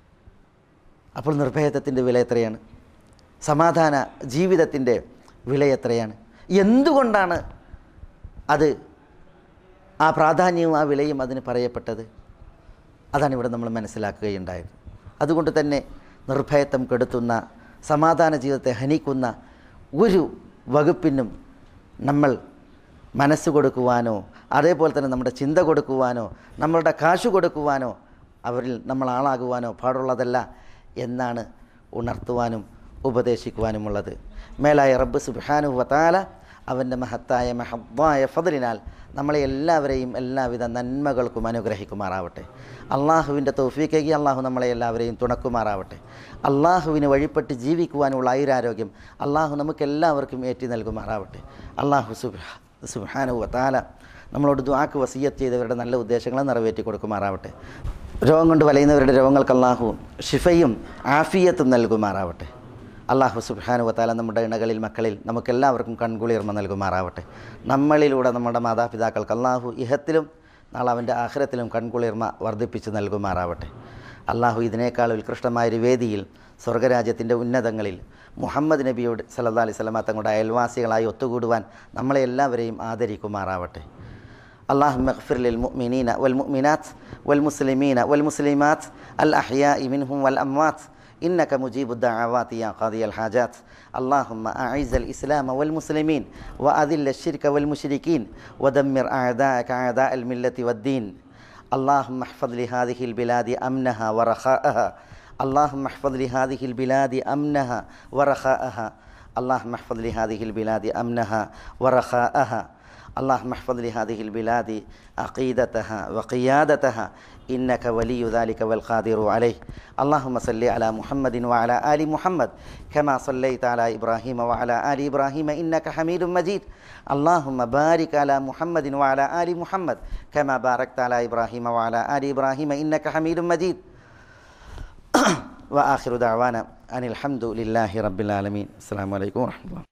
അപ്പോൾ നിർഭയത്വത്തിൻ്റെ വില എത്രയാണ് സമാധാന ജീവിതത്തിൻ്റെ വില എത്രയാണ് എന്തുകൊണ്ടാണ് അത് ആ പ്രാധാന്യവും ആ വിലയും അതിന് പറയപ്പെട്ടത് അതാണ് ഇവിടെ നമ്മൾ മനസ്സിലാക്കുകയുണ്ടായത് അതുകൊണ്ട് തന്നെ നിർഭയത്വം കെടുത്തുന്ന സമാധാന ജീവിതത്തെ ഹനിക്കുന്ന ഒരു വകുപ്പിനും നമ്മൾ മനസ്സ് കൊടുക്കുവാനോ അതേപോലെ തന്നെ നമ്മുടെ ചിന്ത കൊടുക്കുവാനോ നമ്മളുടെ കാശ് കൊടുക്കുവാനോ അവരിൽ നമ്മൾ ആളാകുവാനോ പാടുള്ളതല്ല എന്നാണ് ഉണർത്തുവാനും ഉപദേശിക്കുവാനുമുള്ളത് മേലായ റബ്ബ് സുബാനു വത്താല അവൻ്റെ മഹത്തായ മഹദ്വായ ഫതിലിനാൽ നമ്മളെ എല്ലാവരെയും എല്ലാവിധ നന്മകൾക്കും അനുഗ്രഹിക്കുമാറാവട്ടെ അള്ളാഹുവിൻ്റെ തൗഫീക്കേക്ക് അള്ളാഹു നമ്മളെ എല്ലാവരെയും തുണക്കുമാറാവട്ടെ അള്ളാഹുവിന് വഴിപ്പെട്ട് ജീവിക്കുവാനുള്ള ആയുരാരോഗ്യം അള്ളാഹു നമുക്ക് എല്ലാവർക്കും ഏറ്റി നൽകുമാറാവട്ടെ അള്ളാഹു സുബ് സുബാനു വത്താല നമ്മളോട് ദ്വാക്ക് വസീയത്ത് ചെയ്തവരുടെ നല്ല ഉദ്ദേശങ്ങളെ നിറവേറ്റി കൊടുക്കുമാറാവട്ടെ രോഗം കൊണ്ട് വലയുന്നവരുടെ രോഗങ്ങൾക്ക് അള്ളാഹു ഷിഫയും ആഫിയത്തും നൽകുമാറാവട്ടെ അള്ളാഹു സുബാനു വത്താല നമ്മുടെ ഇണകളിൽ മക്കളിൽ നമുക്കെല്ലാവർക്കും കൺകുളിർമ നൽകുമാറാവട്ടെ നമ്മളിലൂടെ നമ്മുടെ മാതാപിതാക്കൾക്ക് അള്ളാഹു ഇഹത്തിലും നാളെ അവൻ്റെ ആഹ്രത്തിലും കൺകുളിർമ വർദ്ധിപ്പിച്ച് നൽകുമാറാവട്ടെ അള്ളാഹു ഇതിനേക്കാൾ ഉത്കൃഷ്ടമായൊരു വേദിയിൽ സ്വർഗരാജ്യത്തിൻ്റെ ഉന്നതങ്ങളിൽ മുഹമ്മദ് നബിയോട് സല്ലാ അലൈഹി സ്വലമ തങ്ങളുടെ അയൽവാസികളായി ഒത്തുകൂടുവാൻ നമ്മളെ എല്ലാവരെയും ആദരിക്കുമാറാവട്ടെ اللهم اغفر للمؤمنين والمؤمنات والمسلمين والمسلمات الأحياء منهم والأموات إنك مجيب الدعوات يا قاضي الحاجات اللهم أعز الإسلام والمسلمين وأذل الشرك والمشركين ودمر أعداءك أعداء الملة والدين اللهم احفظ لهذه البلاد أمنها ورخاءها اللهم احفظ لهذه البلاد أمنها ورخاءها اللهم احفظ لهذه البلاد أمنها ورخاءها اللهم احفظ لهذه البلاد عقيدتها وقيادتها إنك ولي ذلك والقادر عليه اللهم صل على محمد وعلى آل محمد كما صليت على إبراهيم وعلى آل إبراهيم إنك حميد مجيد اللهم بارك على محمد وعلى آل محمد كما باركت على إبراهيم وعلى آل إبراهيم إنك حميد مجيد وآخر دعوانا أن الحمد لله رب العالمين السلام عليكم ورحمة الله